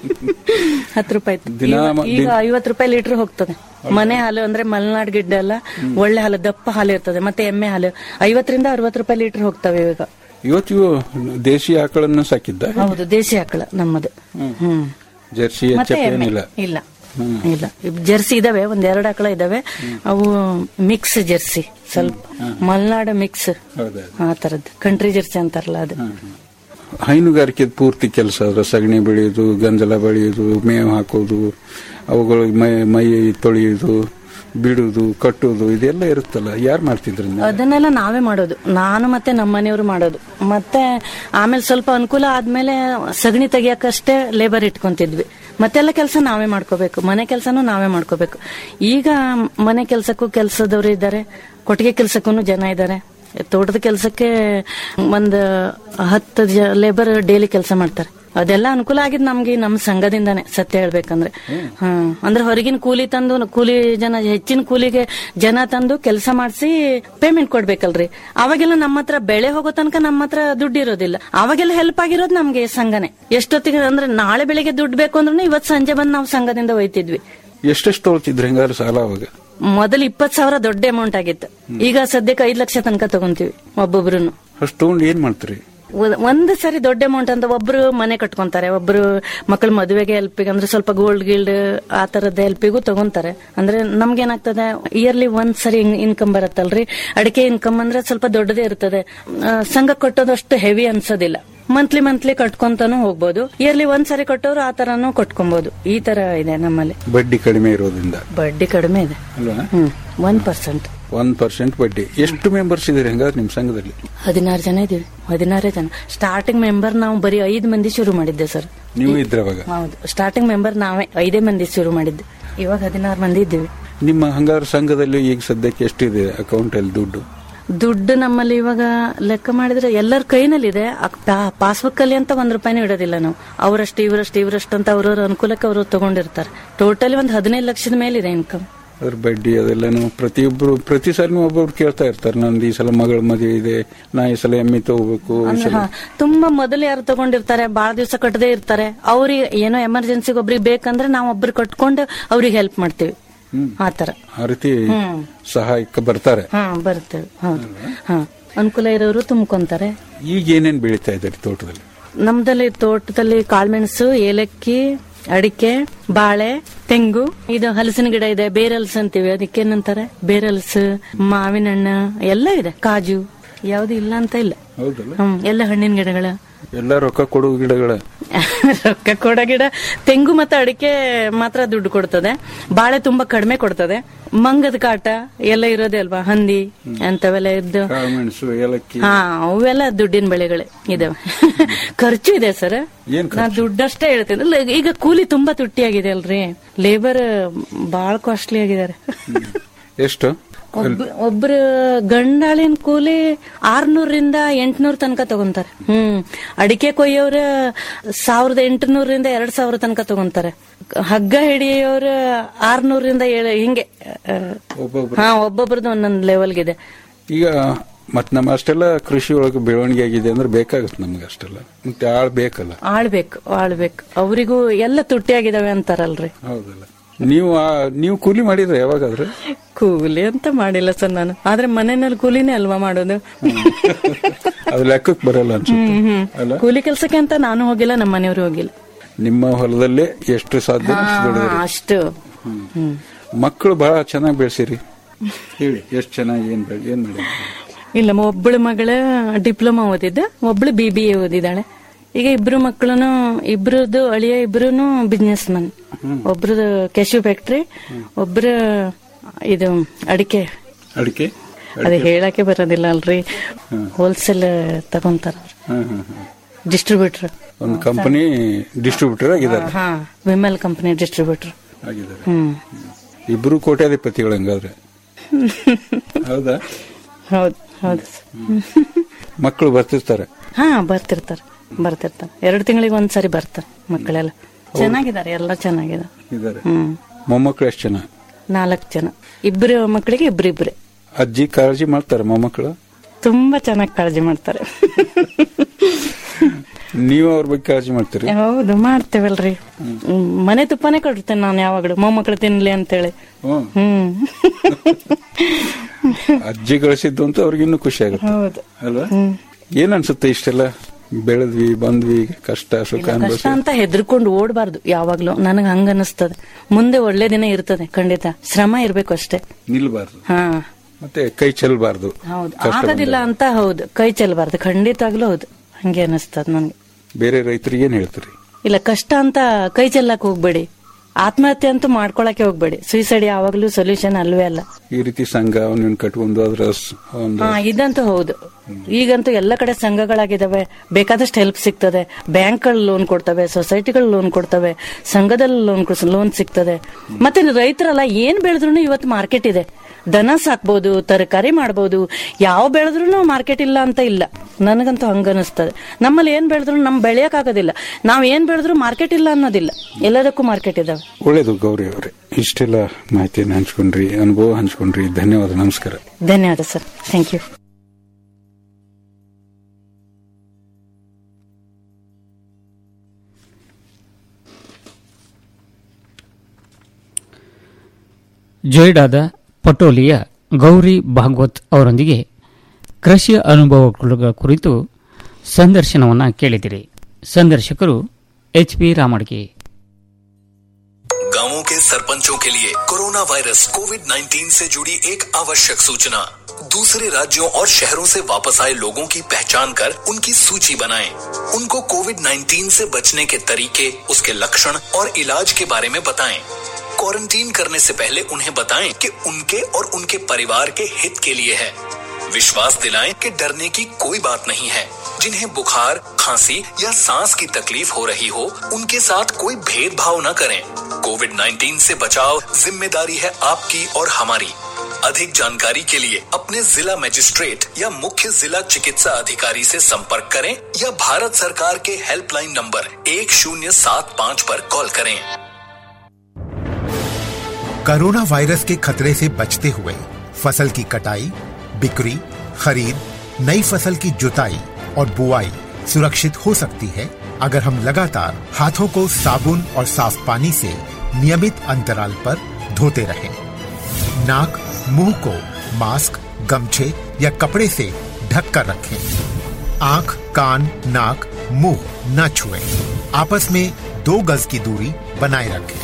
ಹತ್ತು ರೂಪಾಯಿ ಇತ್ತು. ದಿನ ಈಗ- ಮ- ಈಗ ದಿನ- ಐವತ್ತು ರೂಪಾಯಿ ಲೀಟರ್ ಹೋಗ್ತದೆ ಮನೆ ಹಾಲು ಅಂದ್ರೆ ಮಲೆನಾಡ್ ಗಿಡ್ಡ ಎಲ್ಲ ಒಳ್ಳೆ ಹಾಲು ದಪ್ಪ ಹಾಲು ಇರ್ತದೆ ಮತ್ತೆ ಎಮ್ಮೆ ಹಾಲು ಐವತ್ತರಿಂದ ಅರವತ್ತು ರೂಪಾಯಿ ಲೀಟರ್ ಹೋಗ್ತವೆ ಇವಾಗ ಇವತ್ತು ಇವು ದೇಶಿ ಆಕಳನ್ನು ಸಾಕಿದ್ದ ಹೌದು ದೇಸಿ ಆಕಳ ನಮ್ಮದು ಹ್ಮ್ ಜರ್ಸಿ ಮತ್ತೆ ಎಚ್ ಎಮ್ಮೆ ಏನಿಲ್ಲ ಇಲ್ಲ ಇಲ್ಲ ಜರ್ಸಿ ಇದಾವೆ ಒಂದ್ ಎರಡು ಆಕಳ ಇದಾವೆ ಅವು ಮಿಕ್ಸ್ ಜರ್ಸಿ ಸ್ವಲ್ಪ ಮಲೆನಾಡು ಮಿಕ್ಸ್ ಹೌದಾ ಆ ತರದ್ದು ಕಂಟ್ರಿ ಜರ್ಸಿ ಅಂತಾರಲ್ಲ ಅದು ಹೈನುಗಾರಿಕೆ ಪೂರ್ತಿ ಕೆಲಸ ಅದ್ರ ಸಗಣಿ ಬೆಳೆಯೋದು ಗಂಜಲ ಬೆಳೆಯೋದು ಮೇವು ಹಾಕೋದು ಅವುಗಳು ಮೈ ಮೈ ತೊಳೆಯೋದು ಬಿಡುದು ಕಟ್ಟುದು ಇದೆಲ್ಲ ಇರುತ್ತಲ್ಲ ಯಾರು ಮಾಡ್ತಿದ್ರು ನೀವು? ಅದನ್ನೆಲ್ಲ ನಾವೇ ಮಾಡೋದು ನಾನು ಮತ್ತೆ ನಮ್ಮ ಮನೆಯವರು ಮಾಡೋದು ಮತ್ತೆ ಆಮೇಲೆ ಸ್ವಲ್ಪ ಅನುಕೂಲ ಆದ್ಮೇಲೆ ಸಗಣಿ ತೆಗಿಯಕ್ಕಷ್ಟೇ ಲೇಬರ್ ಇಟ್ಕೊಂತಿದ್ವಿ ಮತ್ತೆಲ್ಲ ಕೆಲಸ ನಾವೇ ಮಾಡ್ಕೋಬೇಕು ಮನೆ ಕೆಲಸನೂ ನಾವೇ ಮಾಡ್ಕೋಬೇಕು ಈಗ ಮನೆ ಕೆಲಸಕ್ಕೂ ಕೆಲಸದವರು ಇದ್ದಾರೆ ಕೊಟ್ಟಿಗೆ ಕೆಲಸಕ್ಕೂ ಜನ ಇದ್ದಾರೆ ತೋಟದ ಕೆಲಸಕ್ಕೆ ಒಂದು ಹತ್ತು ಲೇಬರ್ ಡೈಲಿ ಕೆಲಸ ಮಾಡ್ತಾರೆ ಅದೆಲ್ಲ ಅನುಕೂಲ ಆಗಿದ್ ನಮ್ಗೆ ನಮ್ಮ ಸಂಘದಿಂದಾನೆ ಸತ್ಯ ಹೇಳ್ಬೇಕಂದ್ರೆ ಹ್ಮ್ ಅಂದ್ರೆ ಹೊರಗಿನ ಕೂಲಿ ತಂದು ಕೂಲಿ ಜನ ಹೆಚ್ಚಿನ ಕೂಲಿಗೆ ಜನ ತಂದು ಕೆಲಸ ಮಾಡಿಸಿ ಪೇಮೆಂಟ್ ಕೊಡ್ಬೇಕಲ್ರಿ ಅವಾಗೆಲ್ಲ ನಮ್ಮ ಹತ್ರ ಬೆಳೆ ಹೋಗೋ ತನಕ ನಮ್ಮ ಹತ್ರ ದುಡ್ಡು ಇರೋದಿಲ್ಲ ಅವಾಗೆಲ್ಲ ಹೆಲ್ಪ್ ಆಗಿರೋದು ನಮ್ಗೆ ಸಂಘನೆ ಎಷ್ಟೊತ್ತಿಗೆ ಅಂದ್ರೆ ನಾಳೆ ಬೆಳಿಗ್ಗೆ ದುಡ್ಡು ಬೇಕು ಅಂದ್ರೂ ಇವತ್ತು ಸಂಜೆ ಬಂದು ನಾವು ಸಂಘದಿಂದ ಒಯ್ತಿದ್ವಿ ಎಷ್ಟೆಷ್ಟು ತೊಗೊಳ್ತಿದ್ರು ಹೆಂಗಾರು ಸಾಲ ಅವಾಗ ಮೊದಲು ಇಪ್ಪತ್ ಸಾವಿರ ದೊಡ್ಡ ಅಮೌಂಟ್ ಆಗಿತ್ತು ಈಗ ಸದ್ಯಕ್ಕೆ ಐದ್ ಲಕ್ಷ ತನಕ ತಗೊಂತೀವಿ ಒಬ್ಬೊಬ್ರು ಅಷ್ಟು ತಗೊಂಡು ಏನ್ ಮಾಡ್ತೀರಿ ಒಂದು ಸರಿ ದೊಡ್ಡ ಅಮೌಂಟ್ ಅಂತ ಒಬ್ರು ಮನೆ ಕಟ್ಕೊಂತಾರೆ ಒಬ್ರು ಮಕ್ಕಳ ಮದುವೆಗೆ ಹೆಲ್ಪಿಗೆ ಅಂದ್ರೆ ಸ್ವಲ್ಪ ಗೋಲ್ಡ್ ಗಿಲ್ಡ್ ಆ ತರದ ಹೆಲ್ಪಿಗೂ ತಗೊಂತಾರೆ ಅಂದ್ರೆ ನಮ್ಗೆ ಏನಾಗ್ತದೆ ಇಯರ್ಲಿ ಒಂದ್ ಸರಿ ಇನ್ಕಮ್ ಬರುತ್ತಲ್ರಿ ಅಡಿಕೆ ಇನ್ಕಮ್ ಅಂದ್ರೆ ಸ್ವಲ್ಪ ದೊಡ್ಡದೇ ಇರ್ತದೆ ಆ, ಸಂಘ ಕಟ್ಟೋದು ಅಷ್ಟು ಹೆವಿ ಅನ್ಸೋದಿಲ್ಲ ಮಂತ್ಲಿ ಮಂತ್ಲಿ ಕಟ್ಕೊಂತಾನು ಹೋಗ್ಬೋದು ಇಯರ್ಲಿ ಒಂದ್ಸರಿ ಕಟ್ಟೋರು ಆ ತರಾನು ಕಟ್ಕೊಬಹುದು ಈ ತರ ಇದೆ ನಮ್ಮಲ್ಲಿ ಬಡ್ಡಿ ಕಡಿಮೆ ಇರೋದ್ರಿಂದ ಬಡ್ಡಿ ಕಡಿಮೆ ಇದೆ ಅಲ್ವಾ ಹ್ಮ್ ಒನ್ ಪರ್ಸೆಂಟ್ ಒಂದ್ ಪರ್ಸೆಂಟ್ ಬಡ್ಡಿ ಎಷ್ಟು ಮೆಂಬರ್ಸ್ ಇದಾರೆ ಹಂಗಾದ್ರೆ ನಿಮ್ ಸಂಘದಲ್ಲಿ ಹದಿನಾರು ಜನ ಇದೀವಿ ಹದಿನಾರೇ ಜನ ಸ್ಟಾರ್ಟಿಂಗ್ ಮೆಂಬರ್ ನಾವು ಬರೀ ಐದು ಮಂದಿ ಶುರು ಮಾಡಿದ್ದೆ ಸರ್ ನೀವು ಇದ್ರ ಅವಾಗ ಹೌದು ಸ್ಟಾರ್ಟಿಂಗ್ ಮೆಂಬರ್ ನಾವೇ ಐದೇ ಮಂದಿ ಶುರು ಮಾಡಿದ್ದೆ ಇವಾಗ ಹದಿನಾರು ಮಂದಿ ಇದ್ದೀವಿ ನಿಮ್ಮ ಹಂಗಾದ್ರೆ ಸಂಘದಲ್ಲಿ ಈಗ ಸದ್ಯಕ್ಕೆ ಎಷ್ಟಿದೆ ಅಕೌಂಟ್ ಅಲ್ಲಿ ದುಡ್ಡು ದುಡ್ಡು ನಮ್ಮಲ್ಲಿ ಇವಾಗ ಲೆಕ್ಕ ಮಾಡಿದ್ರೆ ಎಲ್ಲರ ಕೈನಲ್ಲಿದೆ ಪಾಸ್ಬುಕ್ ಅಲ್ಲಿ ಅಂತ ಒಂದ್ ರೂಪಾಯಿನೂ ಇಡೋದಿಲ್ಲ ನಾವು ಅವರಷ್ಟು ಇವರಷ್ಟು ಇವರಷ್ಟು ಅಂತ ಅವ್ರವ್ರ ಅನುಕೂಲಕ್ಕೆ ಅವರು ತಗೊಂಡಿರ್ತಾರೆ ಟೋಟಲಿ ಒಂದು ಹದಿನೈದು ಲಕ್ಷದ ಮೇಲಿದೆ ಇನ್ಕಮ್ ಅದ್ರ ಬಡ್ಡಿ ಅದೆಲ್ಲನು ಪ್ರತಿಯೊಬ್ರು ಪ್ರತಿ ಸಲ ಒಬ್ಬೊಬ್ರು ಕೇಳ್ತಾ ಇರ್ತಾರೆ ನಂದು ಈ ಸಲ ಮಗಳ ಮದುವೆ ಇದೆ ನಾ ಈ ಸಲ ಎಮ್ಮೆ ತಗೋಬೇಕು ಈ ಅಂದ್ರೆ ಸಲ ಹಾ, ತುಂಬಾ ಮೊದಲು ಯಾರು ತಗೊಂಡಿರ್ತಾರೆ ಬಾಳ ದಿವಸ ಕಟ್ಟದೇ ಇರ್ತಾರೆ ಅವ್ರಿಗೆ ಏನೋ ಎಮರ್ಜೆನ್ಸಿಗೆ ಒಬ್ರಿಗೆ ಬೇಕಂದ್ರೆ ನಾವು ಒಬ್ರು ಕಟ್ಕೊಂಡು ಅವ್ರಿಗೆ ಹೆಲ್ಪ್ ಮಾಡ್ತೀವಿ ಆತರ ಆ ರೀತಿ ಸಹಾಯಕ್ಕೆ ಬರ್ತಾರೆ ಹಾ ಬರ್ತೇವೆ ಹೌದು ಹಾ ಅನುಕೂಲ ಇರೋರು ತುಂಬ್ಕೊಂತಾರೆ ಈಗ ಏನೇನ್ ಬೆಳೀತಾ ಇದ್ದಾರೆ ತೋಟದಲ್ಲಿ ನಮ್ದಲ್ಲಿ ತೋಟದಲ್ಲಿ ಕಾಳ್ಮೆಣಸು ಏಲಕ್ಕಿ ಅಡಿಕೆ ಬಾಳೆ ತೆಂಗು ಇದು ಹಲಸಿನ ಗಿಡ ಇದೆ ಬೇರಲ್ಸ್ ಅಂತೀವಿ ಅದಕ್ಕೇನಂತಾರೆ ಬೇರಲ್ಸ್ ಮಾವಿನ ಹಣ್ಣು ಎಲ್ಲ ಇದೆ ಕಾಜು ಯಾವ್ದು ಇಲ್ಲ ಅಂತ ಇಲ್ಲ ಹೌದಲ್ಲ ಹ್ಮ್ ಎಲ್ಲ ಹಣ್ಣಿನ ಗಿಡಗಳ ಎಲ್ಲ ರೊಕ್ಕ ಕೊಡುವ ಗಿಡಗಳ ರೊಕ್ಕ ಕೊಡೋ ಗಿಡ ತೆಂಗು ಮತ್ತೆ ಅಡಿಕೆ ಮಾತ್ರ ದುಡ್ಡು ಕೊಡ್ತದೆ ಬಾಳೆ ತುಂಬಾ ಕಡಿಮೆ ಕೊಡ್ತದೆ ಮಂಗದ ಕಾಟ ಎಲ್ಲ ಇರೋದೇ ಅಲ್ವಾ ಹಂದಿ ಅಂತವೆಲ್ಲ ಇದ್ದು ಕಾಳುಮೆಣಸು ಏಲಕ್ಕಿ ಹಾ ಅವೆಲ್ಲ ದುಡ್ಡಿನ ಬೆಳೆಗಳೇ ಇದಾವೆ ಖರ್ಚು ಇದೆ ಸರ್ ಏನ್ ನಾ ದುಡ್ಡಷ್ಟೇ ಹೇಳ್ತೇನೆ ಇಲ್ಲ, ಈಗ ಕೂಲಿ ತುಂಬಾ ತುಟ್ಟಿಯಾಗಿದೆ ಅಲ್ರಿ ಲೇಬರ್ ಬಾಳ ಕಾಸ್ಟ್ಲಿ ಆಗಿದ್ದಾರೆ ಎಷ್ಟು ಒಬ್ಬ ಒಬ್ರು ಗಂಡಾಳಿನ ಕೂಲಿ ಆರ್ನೂರಿಂದ ಎಂಟ್ನೂರ್ ತನಕ ತಗೊಂತಾರೆ ಹ್ಮ್ ಅಡಿಕೆ ಕೊಯ್ಯೋರ ಸಾವಿರದ ಎಂಟುನೂರಿಂದ ಎರಡ್ ಸಾವಿರ ತನಕ ತಗೊಂತಾರೆ ಹಗ್ಗ ಹಿಡಿಯೋರ ಆರ್ನೂರಿಂದ ಏಳು ಹಿಂಗೆ ಆ, ಒಬ್ಬೊಬ್ರು ಹಾ ಒಬ್ಬೊಬ್ರದ್ದು ಒಂದೊಂದು ಲೆವೆಲ್ಗಿದೆ ಈಗ ಮತ್ ನಮ್ಮ ಅಷ್ಟೆಲ್ಲ ಕೃಷಿ ಒಳಗೆ ಬೆಳವಣಿಗೆ ಆಗಿದೆ ಅಂದ್ರೆ ಬೇಕಾಗುತ್ತೆ ನಮ್ಗೆ ಅಷ್ಟೆಲ್ಲ ಮತ್ತೆ ಆಳ್ ಬೇಕಲ್ಲ ಆಳ್ಬೇಕು ಆಳ್ಬೇಕು ಅವರಿಗೂ ಎಲ್ಲ ತುಟ್ಟಿಯಾಗಿದಾವೆ ಅಂತಾರಲ್ರಿ ಹೌದಲ್ಲ ನೀವು ಆ- ನೀವು ಕೂಲಿ ಮಾಡಿದ್ರೆ ಯಾವಾಗಾದ್ರೆ ಕೂಲಿ ಅಂತ ಮಾಡಿಲ್ಲ ಸರ್ ನಾನು ಆದ್ರೆ ಮನೆಯಲ್ಲಿ ಕೂಲಿನೇ ಅಲ್ವಾ ಮಾಡೋದು ಅದು ಲೆಕ್ಕಕ್ಕೆ ಬರಲ್ಲ ಅನ್ಸುತ್ತೆ ಹ್ಮ್ ಹ್ಮ್ ಅಲ್ಲ ಕೂಲಿ ಕೆಲ್ಸಕ್ಕೆ ಅಂತ ನಾನು ಹೋಗಿಲ್ಲ ನಮ್ಮ ಮನೆಯವರು ಹೋಗಿಲ್ಲ ನಿಮ್ಮ ಹೊಲದಲ್ಲೇ ಎಷ್ಟು ಸಾಧ್ಯ ಹಾ, ಅಷ್ಟು ಬೆಳೆದಿರಿ. ಅಷ್ಟು ಹ್ಮ್ ಮಕ್ಕಳು ಬಹಳ ಚೆನ್ನಾಗಿ ಬೆಳೆಸಿರಿ ಹೇಳಿ ಎಷ್ಟು ಚೆನ್ನಾಗಿ ಏನ್ ಬೆಳೆ ಏನ್ ಮಾಡಿ ಇಲ್ಲ ಒಬ್ಬಳು ಮಗಳ ಡಿಪ್ಲೊಮಾ ಓದಿದ್ದ ಒಬ್ಳು ಬಿ ಬಿ ಎ ಓದಿದ್ದಾಳೆ ಈಗ ಇಬ್ರು ಮಕ್ಕಳನು ಇಬ್ರದ್ದು ಅಳಿಯ ಇಬ್ರುನು ಬಿಸ್ನೆಸ್ ಮನ್ ಒಬ್ರದ್ದು ಕೆಶು ಫ್ಯಾಕ್ಟ್ರಿ ಒಬ್ರ ಇದು ಅಡಿಕೆ ಅಡಿಕೆ ಅದು ಹೇಳಕ್ಕೆ ಬರೋದಿಲ್ಲ ಅಲ್ರಿ ಹೋಲ್ಸೇಲ್ ತಗೊಂತಾರ ಹ್ಮ್ ಹ್ಮ್ ಹ್ಮ್. ಡಿಸ್ಟ್ರಿಬ್ಯೂಟರ್ ಒಂದು ಕಂಪನಿ ಡಿಸ್ಟ್ರಿಬ್ಯೂಟರ್ ಆಗಿದ್ದಾರೆ ಹಾ ವಿಮಲ್ ಕಂಪನಿ ಡಿಸ್ಟ್ರಿಬ್ಯೂಟರ್ ಆಗಿದ್ದಾರೆ ಹ್ಮ್ ಇಬ್ರು ಕೋಟ್ಯಾಧಿಪತಿಗಳು ಹಂಗಾದ್ರೆ ಹೌದಾ ಹೌದು ಹೌದು sir. ಮಕ್ಕಳು ಬರ್ತಿರ್ತಾರೆ ಹಾ ಬರ್ತಿರ್ತಾರೆ ಬರ್ತಿರ್ತಾರೆ ಎರಡು ತಿಂಗಳಿಗೆ ಒಂದ್ಸರಿ ಬರ್ತಾರೆ ಮಕ್ಕಳೆಲ್ಲ ಚೆನ್ನಾಗಿದ್ದಾರೆ ಎಲ್ಲ ಚೆನ್ನಾಗಿದ್ದಾರೆ ಇದ್ದಾರೆ ಹ್ಮ್ ಮೊಮ್ಮಕ್ಕಳು ಎಷ್ಟು ಜನ ನಾಲ್ಕು ಜನ ಇಬ್ರು ಮಕ್ಕಳಿಗೆ ಇಬ್ರಿಬ್ರೆ ಅಜ್ಜಿ ಕಾಳಜಿ ಮಾಡ್ತಾರೆ ಮೊಮ್ಮಕ್ಕಳು ತುಂಬಾ ಚೆನ್ನಾಗಿ ಕಾಳಜಿ ಮಾಡ್ತಾರೆ ನೀವು ಅವ್ರ ಬಗ್ಗೆ ಕಾಳಜಿ ಮಾಡ್ತೀರಿ ಹೌದು ಮಾಡ್ತೇವಲ್ರಿ ಹ್ಮ್, ಮನೆ ತುಪ್ಪನೇ ಕೊಡ್ತೇನೆ ನಾನು ಯಾವಾಗಲೂ ಮೊಮ್ಮಕ್ಕಳು ತಿನ್ಲಿ ಅಂತೇಳಿ ಹ್ಮ್. ಹ್ಮ್ ಅಜ್ಜಿ ಗಳಿಸಿದ್ದು ಅಂತ ಅವ್ರಿಗೆ ಇನ್ನೂ ಖುಷಿ ಆಗುತ್ತೆ ಹೌದು ಅಲ್ವಾ ಏನ್ ಅನ್ಸುತ್ತೆ ಇಷ್ಟೆಲ್ಲ ಬೆಳೆದ್ವಿ ಬಂದ್ವಿ ಕಷ್ಟ ಸುಖ ಕಷ್ಟ ಅನುಭವಿಸಿ ಅಂತ ಹೆದರ್ಕೊಂಡು ಓಡಬಾರ್ದು ಯಾವಾಗ್ಲೂ ನನಗೆ ಹಂಗ ಅನಿಸ್ತದೆ ಮುಂದೆ ಒಳ್ಳೆ ದಿನ ಇರ್ತದೆ ಖಂಡಿತ ಶ್ರಮ ಇರ್ಬೇಕು ಅಷ್ಟೇ ನಿಲ್ಬಾರ್ದು ಹಾ ಮತ್ತೆ ಕೈ ಚೆಲ್ಬಾರ್ದು ಹೌದು ಕಷ್ಟ ಆಗೋದಿಲ್ಲ ಬಂದಾಗ. ಅಂತ ಹೌದು ಕೈ ಚೆಲ್ಲಬಾರ್ದು ಖಂಡಿತವಾಗ್ಲೂ ಹೌದು ಹಂಗೆ ಅನಿಸ್ತದ ನನ್ಗೆ ಬೇರೆ ರೈತರಿಗೆ ಏನ್ ಹೇಳ್ತೀರಿ ಇಲ್ಲ ಕಷ್ಟ ಅಂತ ಕೈ ಚೆಲ್ಲಕ್ ಹೋಗ್ಬೇಡಿ ಆತ್ಮಹತ್ಯೆ ಅಂತೂ ಮಾಡ್ಕೊಳಕ್ಕೆ ಹೋಗ್ಬೇಡಿ ಸುಯಿಸೈಡ್ ಯಾವಾಗ್ಲೂ ಸೊಲ್ಯೂಷನ್ ಅಲ್ವೇ ಅಲ್ಲ ಈ ರೀತಿ ಸಂಘ ಅವನನ್ನ ಕಟ್ಕೊಂಡು ಅದ್ರ ಸ್- ಒಂದು ಹಾ ಇದಂತೂ ಹೌದು ಈಗಂತೂ ಎಲ್ಲ ಕಡೆ ಸಂಘಗಳಾಗಿದಾವೆ ಬೇಕಾದಷ್ಟು ಹೆಲ್ಪ್ ಸಿಗ್ತದೆ ಬ್ಯಾಂಕ್ಗಳು ಲೋನ್ ಕೊಡ್ತವೆ ಸೊಸೈಟಿಗಳು ಲೋನ್ ಕೊಡ್ತವೆ ಸಂಘದಲ್ಲಿ ಲೋನ್ ಲೋನ್ ಸಿಗ್ತದೆ ಮತ್ತೆ ರೈತರಲ್ಲ ಏನ್ ಬೆಳೆದ್ರು ಇವತ್ತು ಮಾರ್ಕೆಟ್ ಇದೆ ದನ ಸಾಕ್ಬೋದು ತರಕಾರಿ ಮಾಡ್ಬೋದು ಯಾವ ಬೆಳೆದ್ರು ಮಾರ್ಕೆಟ್ ಇಲ್ಲ ಅಂತ ಇಲ್ಲ ನನಗಂತೂ ಹಂಗ ಅನಿಸ್ತದೆ ನಮ್ಮಲ್ಲಿ ಏನ್ ಬೆಳೆದ್ರು ನಮ್ ಬೆಳೆಯಕ್ ಆಗೋದಿಲ್ಲ ನಾವ್ ಏನ್ ಬೆಳೆದ್ರು ಮಾರ್ಕೆಟ್ ಇಲ್ಲ ಅನ್ನೋದಿಲ್ಲ ಎಲ್ಲದಕ್ಕೂ ಮಾರ್ಕೆಟ್ ಇದಾವೆ ಒಳ್ಳೇದು ಗೌರಿ ಅವರೇ ಇಷ್ಟೆಲ್ಲ ಮಾಹಿತಿಯನ್ನು ಹಂಚ್ಕೊಂಡ್ರಿ ಅನುಭವ ಹಂಚ್ಕೊಂಡ್ರಿ ಧನ್ಯವಾದ ನಮಸ್ಕಾರ ಧನ್ಯವಾದ ಸರ್ ಥ್ಯಾಂಕ್ ಯು ಜೊಯ್ಡಾದ ಪಟೋಲಿಯ ಗೌರಿ ಭಾಗವತ್ ಅವರೊಂದಿಗೆ ಕೃಷಿ ಅನುಭವಗಳ ಕುರಿತು ಸಂದರ್ಶನವನ್ನು ಕೇಳಿದಿರಿ ಸಂದರ್ಶಕರು ಎಚ್ ಪಿ ರಾಮಡ್ಗಿ गांवों के सरपंचों के लिए कोरोना वायरस कोविड 19 से जुड़ी एक आवश्यक सूचना दूसरे राज्यों और शहरों से वापस आए लोगों की पहचान कर उनकी सूची बनाएं। उनको कोविड 19 से बचने के तरीके उसके लक्षण और इलाज के बारे में बताएं। क्वारंटीन करने से पहले उन्हें बताएं कि उनके और उनके परिवार के हित के लिए है विश्वास दिलाएं कि डरने की कोई बात नहीं है जिन्हें बुखार खांसी या सांस की तकलीफ हो रही हो उनके साथ कोई भेदभाव न करें कोविड 19 से बचाव जिम्मेदारी है आपकी और हमारी अधिक जानकारी के लिए अपने जिला मजिस्ट्रेट या मुख्य जिला चिकित्सा अधिकारी से संपर्क करें या भारत सरकार के हेल्पलाइन नंबर एक शून्य सात पाँच पर कॉल करें कोरोना वायरस के खतरे से बचते हुए फसल की कटाई बिक्री खरीद नई फसल की जुताई और बुआई सुरक्षित हो सकती है अगर हम लगातार हाथों को साबुन और साफ पानी से नियमित अंतराल पर धोते रहें। नाक मुंह को मास्क गमछे या कपड़े से ढक कर रखें आंख कान नाक मुंह न छुएं। आपस में दो गज की दूरी बनाए रखें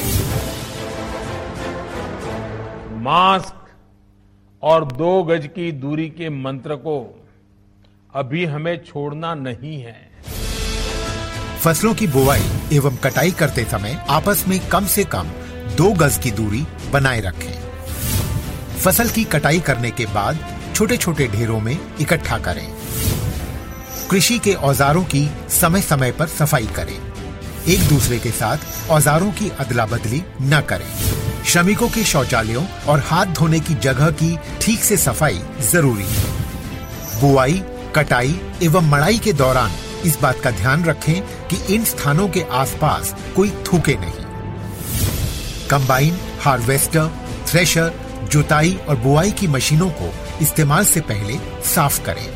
मास्क और दो गज की दूरी के मंत्र को अभी हमें छोड़ना नहीं है फसलों की बुवाई एवं कटाई करते समय आपस में कम से कम दो गज की दूरी बनाए रखें फसल की कटाई करने के बाद छोटे छोटे ढेरों में इकट्ठा करें कृषि के औजारों की समय समय पर सफाई करें एक दूसरे के साथ औजारों की अदला बदली न करें श्रमिकों के शौचालयों और हाथ धोने की जगह की ठीक से सफाई जरूरी है बुआई कटाई एवं मड़ाई के दौरान इस बात का ध्यान रखें कि इन स्थानों के आसपास कोई थूके नहीं कंबाइन हार्वेस्टर थ्रेशर जुताई और बुआई की मशीनों को इस्तेमाल से पहले साफ करें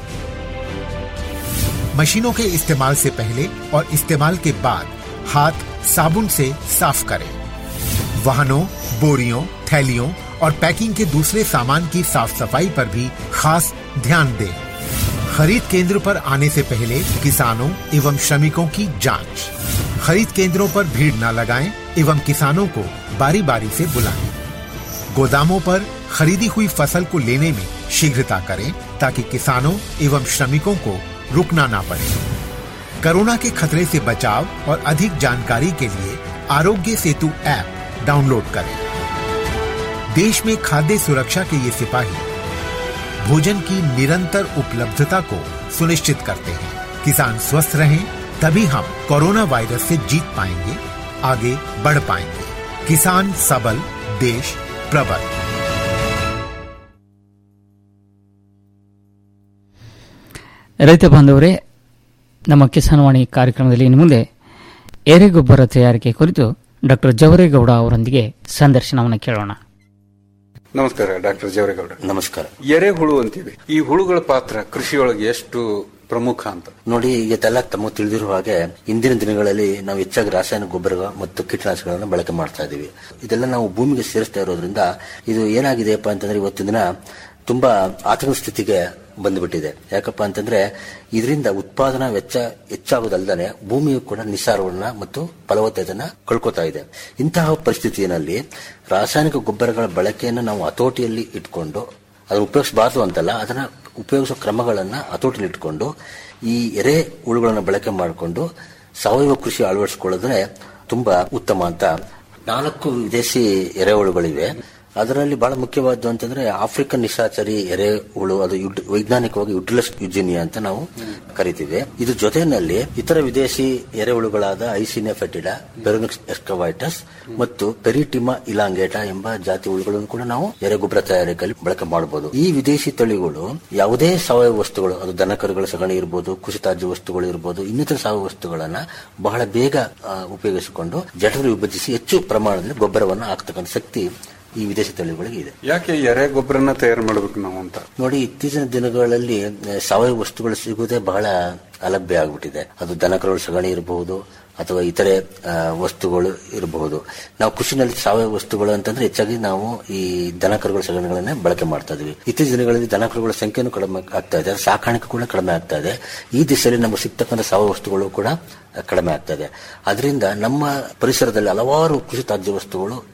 मशीनों के इस्तेमाल से पहले और इस्तेमाल के बाद हाथ साबुन से साफ करें वाहनों बोरियों थैलियों और पैकिंग के दूसरे सामान की साफ सफाई पर भी खास ध्यान दें खरीद केंद्र पर आने से पहले किसानों एवं श्रमिकों की जांच खरीद केंद्रों पर भीड़ न लगाएं एवं किसानों को बारी बारी से बुलाएं गोदामों पर खरीदी हुई फसल को लेने में शीघ्रता करें ताकि किसानों एवं श्रमिकों को रुकना ना पड़े कोरोना के खतरे से बचाव और अधिक जानकारी के लिए आरोग्य सेतु ऐप डाउनलोड करें देश में खाद्य सुरक्षा के ये सिपाही भोजन की निरंतर उपलब्धता को सुनिश्चित करते हैं किसान स्वस्थ रहें तभी हम कोरोना वायरस से जीत पाएंगे आगे बढ़ पाएंगे किसान सबल देश प्रबल ರೈತ ಬಾಂಧವರೇ ನಮ್ಮ ಕಿಸಾನ್ವಾಣಿ ಕಾರ್ಯಕ್ರಮದಲ್ಲಿ ಇನ್ನು ಮುಂದೆ ಎರೆಗೊಬ್ಬರ ತಯಾರಿಕೆ ಕುರಿತು ಡಾಕ್ಟರ್ ಜವರೇಗೌಡ ಅವರೊಂದಿಗೆ ಸಂದರ್ಶನವನ್ನು ಕೇಳೋಣ ನಮಸ್ಕಾರ ಡಾಕ್ಟರ್ ಜವರೇಗೌಡ ನಮಸ್ಕಾರ ಎರೆಹುಳು ಅಂತೀವಿ ಈ ಹುಳುಗಳ ಪಾತ್ರ ಕೃಷಿಯೊಳಗೆ ಎಷ್ಟು ಪ್ರಮುಖ ಅಂತ ನೋಡಿ ಇದೆಲ್ಲ ತಮಗೆ ತಿಳಿದಿರುವ ಹಾಗೆ ಇಂದಿನ ದಿನಗಳಲ್ಲಿ ನಾವು ಹೆಚ್ಚಾಗಿ ರಾಸಾಯನಿಕ ಗೊಬ್ಬರ ಮತ್ತು ಕೀಟನಾಶಕಗಳನ್ನು ಬಳಕೆ ಮಾಡ್ತಾ ಇದೀವಿ ಇದೆಲ್ಲ ನಾವು ಭೂಮಿಗೆ ಸೇರಿಸ್ತಾ ಇರೋದ್ರಿಂದ ಇದು ಏನಾಗಿದೆಯಪ್ಪ ಅಂತಂದ್ರೆ ಇವತ್ತಿನ ದಿನ ತುಂಬಾ ಆತಂಕ ಸ್ಥಿತಿಗೆ ಬಂದುಬಿಟ್ಟಿದೆ ಯಾಕಪ್ಪ ಅಂತಂದ್ರೆ ಇದರಿಂದ ಉತ್ಪಾದನಾ ವೆಚ್ಚ ಹೆಚ್ಚಾಗೋದಲ್ಲದೆ ಭೂಮಿಯು ಕೂಡ ನಿಸ್ಸಾರವನ್ನ ಮತ್ತು ಫಲವತ್ತತೆಯನ್ನ ಕಳ್ಕೊತಾ ಇದೆ ಇಂತಹ ಪರಿಸ್ಥಿತಿಯಲ್ಲಿ ರಾಸಾಯನಿಕ ಗೊಬ್ಬರಗಳ ಬಳಕೆಯನ್ನು ನಾವು ಹತೋಟಿಯಲ್ಲಿ ಇಟ್ಕೊಂಡು ಅದನ್ನು ಉಪಯೋಗಿಸಬಾರದು ಅಂತಲ್ಲ ಅದನ್ನ ಉಪಯೋಗಿಸೋ ಕ್ರಮಗಳನ್ನ ಹತೋಟಿಯಲ್ಲಿ ಇಟ್ಕೊಂಡು ಈ ಎರೆ ಹುಳುಗಳನ್ನ ಬಳಕೆ ಮಾಡಿಕೊಂಡು ಸಾವಯವ ಕೃಷಿ ಅಳವಡಿಸಿಕೊಳ್ಳೋದ್ರೆ ತುಂಬಾ ಉತ್ತಮ ಅಂತ ನಾಲ್ಕು ವಿದೇಶಿ ಎರೆಹುಳುಗಳಿವೆ ಅದರಲ್ಲಿ ಬಹಳ ಮುಖ್ಯವಾದ್ದು ಅಂತಂದ್ರೆ ಆಫ್ರಿಕನ್ ನಿಶಾಚರಿ ಎರೆಹುಳು ಅದು ಯುಡ್- ವೈಜ್ಞಾನಿಕವಾಗಿ ಯುಟಿಲಸ್ ಯುಜಿನಿಯಾ ಅಂತ ನಾವು ಕರಿತೀವಿ ಇದ್ರ ಜೊತೆಯಲ್ಲಿ ಇತರ ವಿದೇಶಿ ಎರೆಹುಳುಗಳಾದ ಐಸಿನಿಯಾ ಫೆಟಿಡಾ ಬೆರೋನಿಕ್ಸ್ ಎಸ್ಕವೈಟಸ್ ಮತ್ತು ಪೆರಿಟಿಮಾ ಇಲಾಂಗೇಟಾ ಎಂಬ ಜಾತಿ ಹುಳುಗಳನ್ನು ಕೂಡ ನಾವು ಎರೆಗೊಬ್ಬರ ತಯಾರಿಕೆಯಲ್ಲಿ ಬಳಕೆ ಮಾಡಬಹುದು ಈ ವಿದೇಶಿ ತಳಿಗಳು ಯಾವುದೇ ಸಾವಯವ ವಸ್ತುಗಳು ಅದು ದನಕರುಗಳ ಸಗಣಿ ಇರಬಹುದು ಕೃಷಿತಾಜ್ಯ ವಸ್ತುಗಳು ಇರಬಹುದು ಇನ್ನಿತರ ಸಾವಯವ ವಸ್ತುಗಳನ್ನ ಬಹಳ ಬೇಗ ಆ, ಉಪಯೋಗಿಸಿಕೊಂಡು ಜಠರ ವಿಭಜಿಸಿ ಹೆಚ್ಚು ಪ್ರಮಾಣದಲ್ಲಿ ಗೊಬ್ಬರವನ್ನು ಹಾಕ್ತಕ್ಕಂಥ ಶಕ್ತಿ ಈ ವಿದೇಶಿ ತಳಿಗಳಿಗೆ ಇದೆ ಯಾಕೆ ಎರೆ ಗೊಬ್ಬರನ ತಯಾರು ಮಾಡ್ಬೇಕು ನಾವು ಅಂತ ನೋಡಿ ಇತ್ತೀಚಿನ ದಿನಗಳಲ್ಲಿ ಆ, ಸಾವಯವ ವಸ್ತುಗಳು ಸಿಗುವುದೇ ಬಹಳ ಅಲಭ್ಯ ಆಗ್ಬಿಟ್ಟಿದೆ ಅದು ದನಕರುಗಳ ಸಗಣಿ ಇರಬಹುದು ಅಥವಾ ಇತರೆ ಆ, ವಸ್ತುಗಳು ಇರಬಹುದು ನಾವು ಕೃಷಿನಲ್ಲಿ ಸಾವಯವ ವಸ್ತುಗಳು ಅಂತಂದ್ರೆ ಹೆಚ್ಚಾಗಿ ನಾವು ಈ ದನಕರುಗಳ ಸಗಣಿಗಳನ್ನೇ ಬಳಕೆ ಮಾಡ್ತಾ ಇದೀವಿ ಇತ್ತೀಚಿನ ದಿನಗಳಲ್ಲಿ ದನಕರುಗಳ ಸಂಖ್ಯೆನೂ ಕಡಿಮೆ ಆಗ್ತಾ ಇದೆ ಅದರ ಸಾಕಾಣಿಕೆ ಕೂಡ ಕಡಿಮೆ ಆಗ್ತಾ ಇದೆ ಈ ದಿಶೆಯಲ್ಲಿ ನಮಗೆ ಸಿಗ್ತಕ್ಕಂಥ ಸಾವಯವ ವಸ್ತುಗಳು ಕೂಡ ಕಡಿಮೆ ಆಗ್ತಾ ಇದೆ ಅದರಿಂದ ನಮ್ಮ ಪರಿಸರದಲ್ಲಿ ಹಲವಾರು ಕೃಷಿ ತ್ಯಾಜ್ಯ ವಸ್ತುಗಳು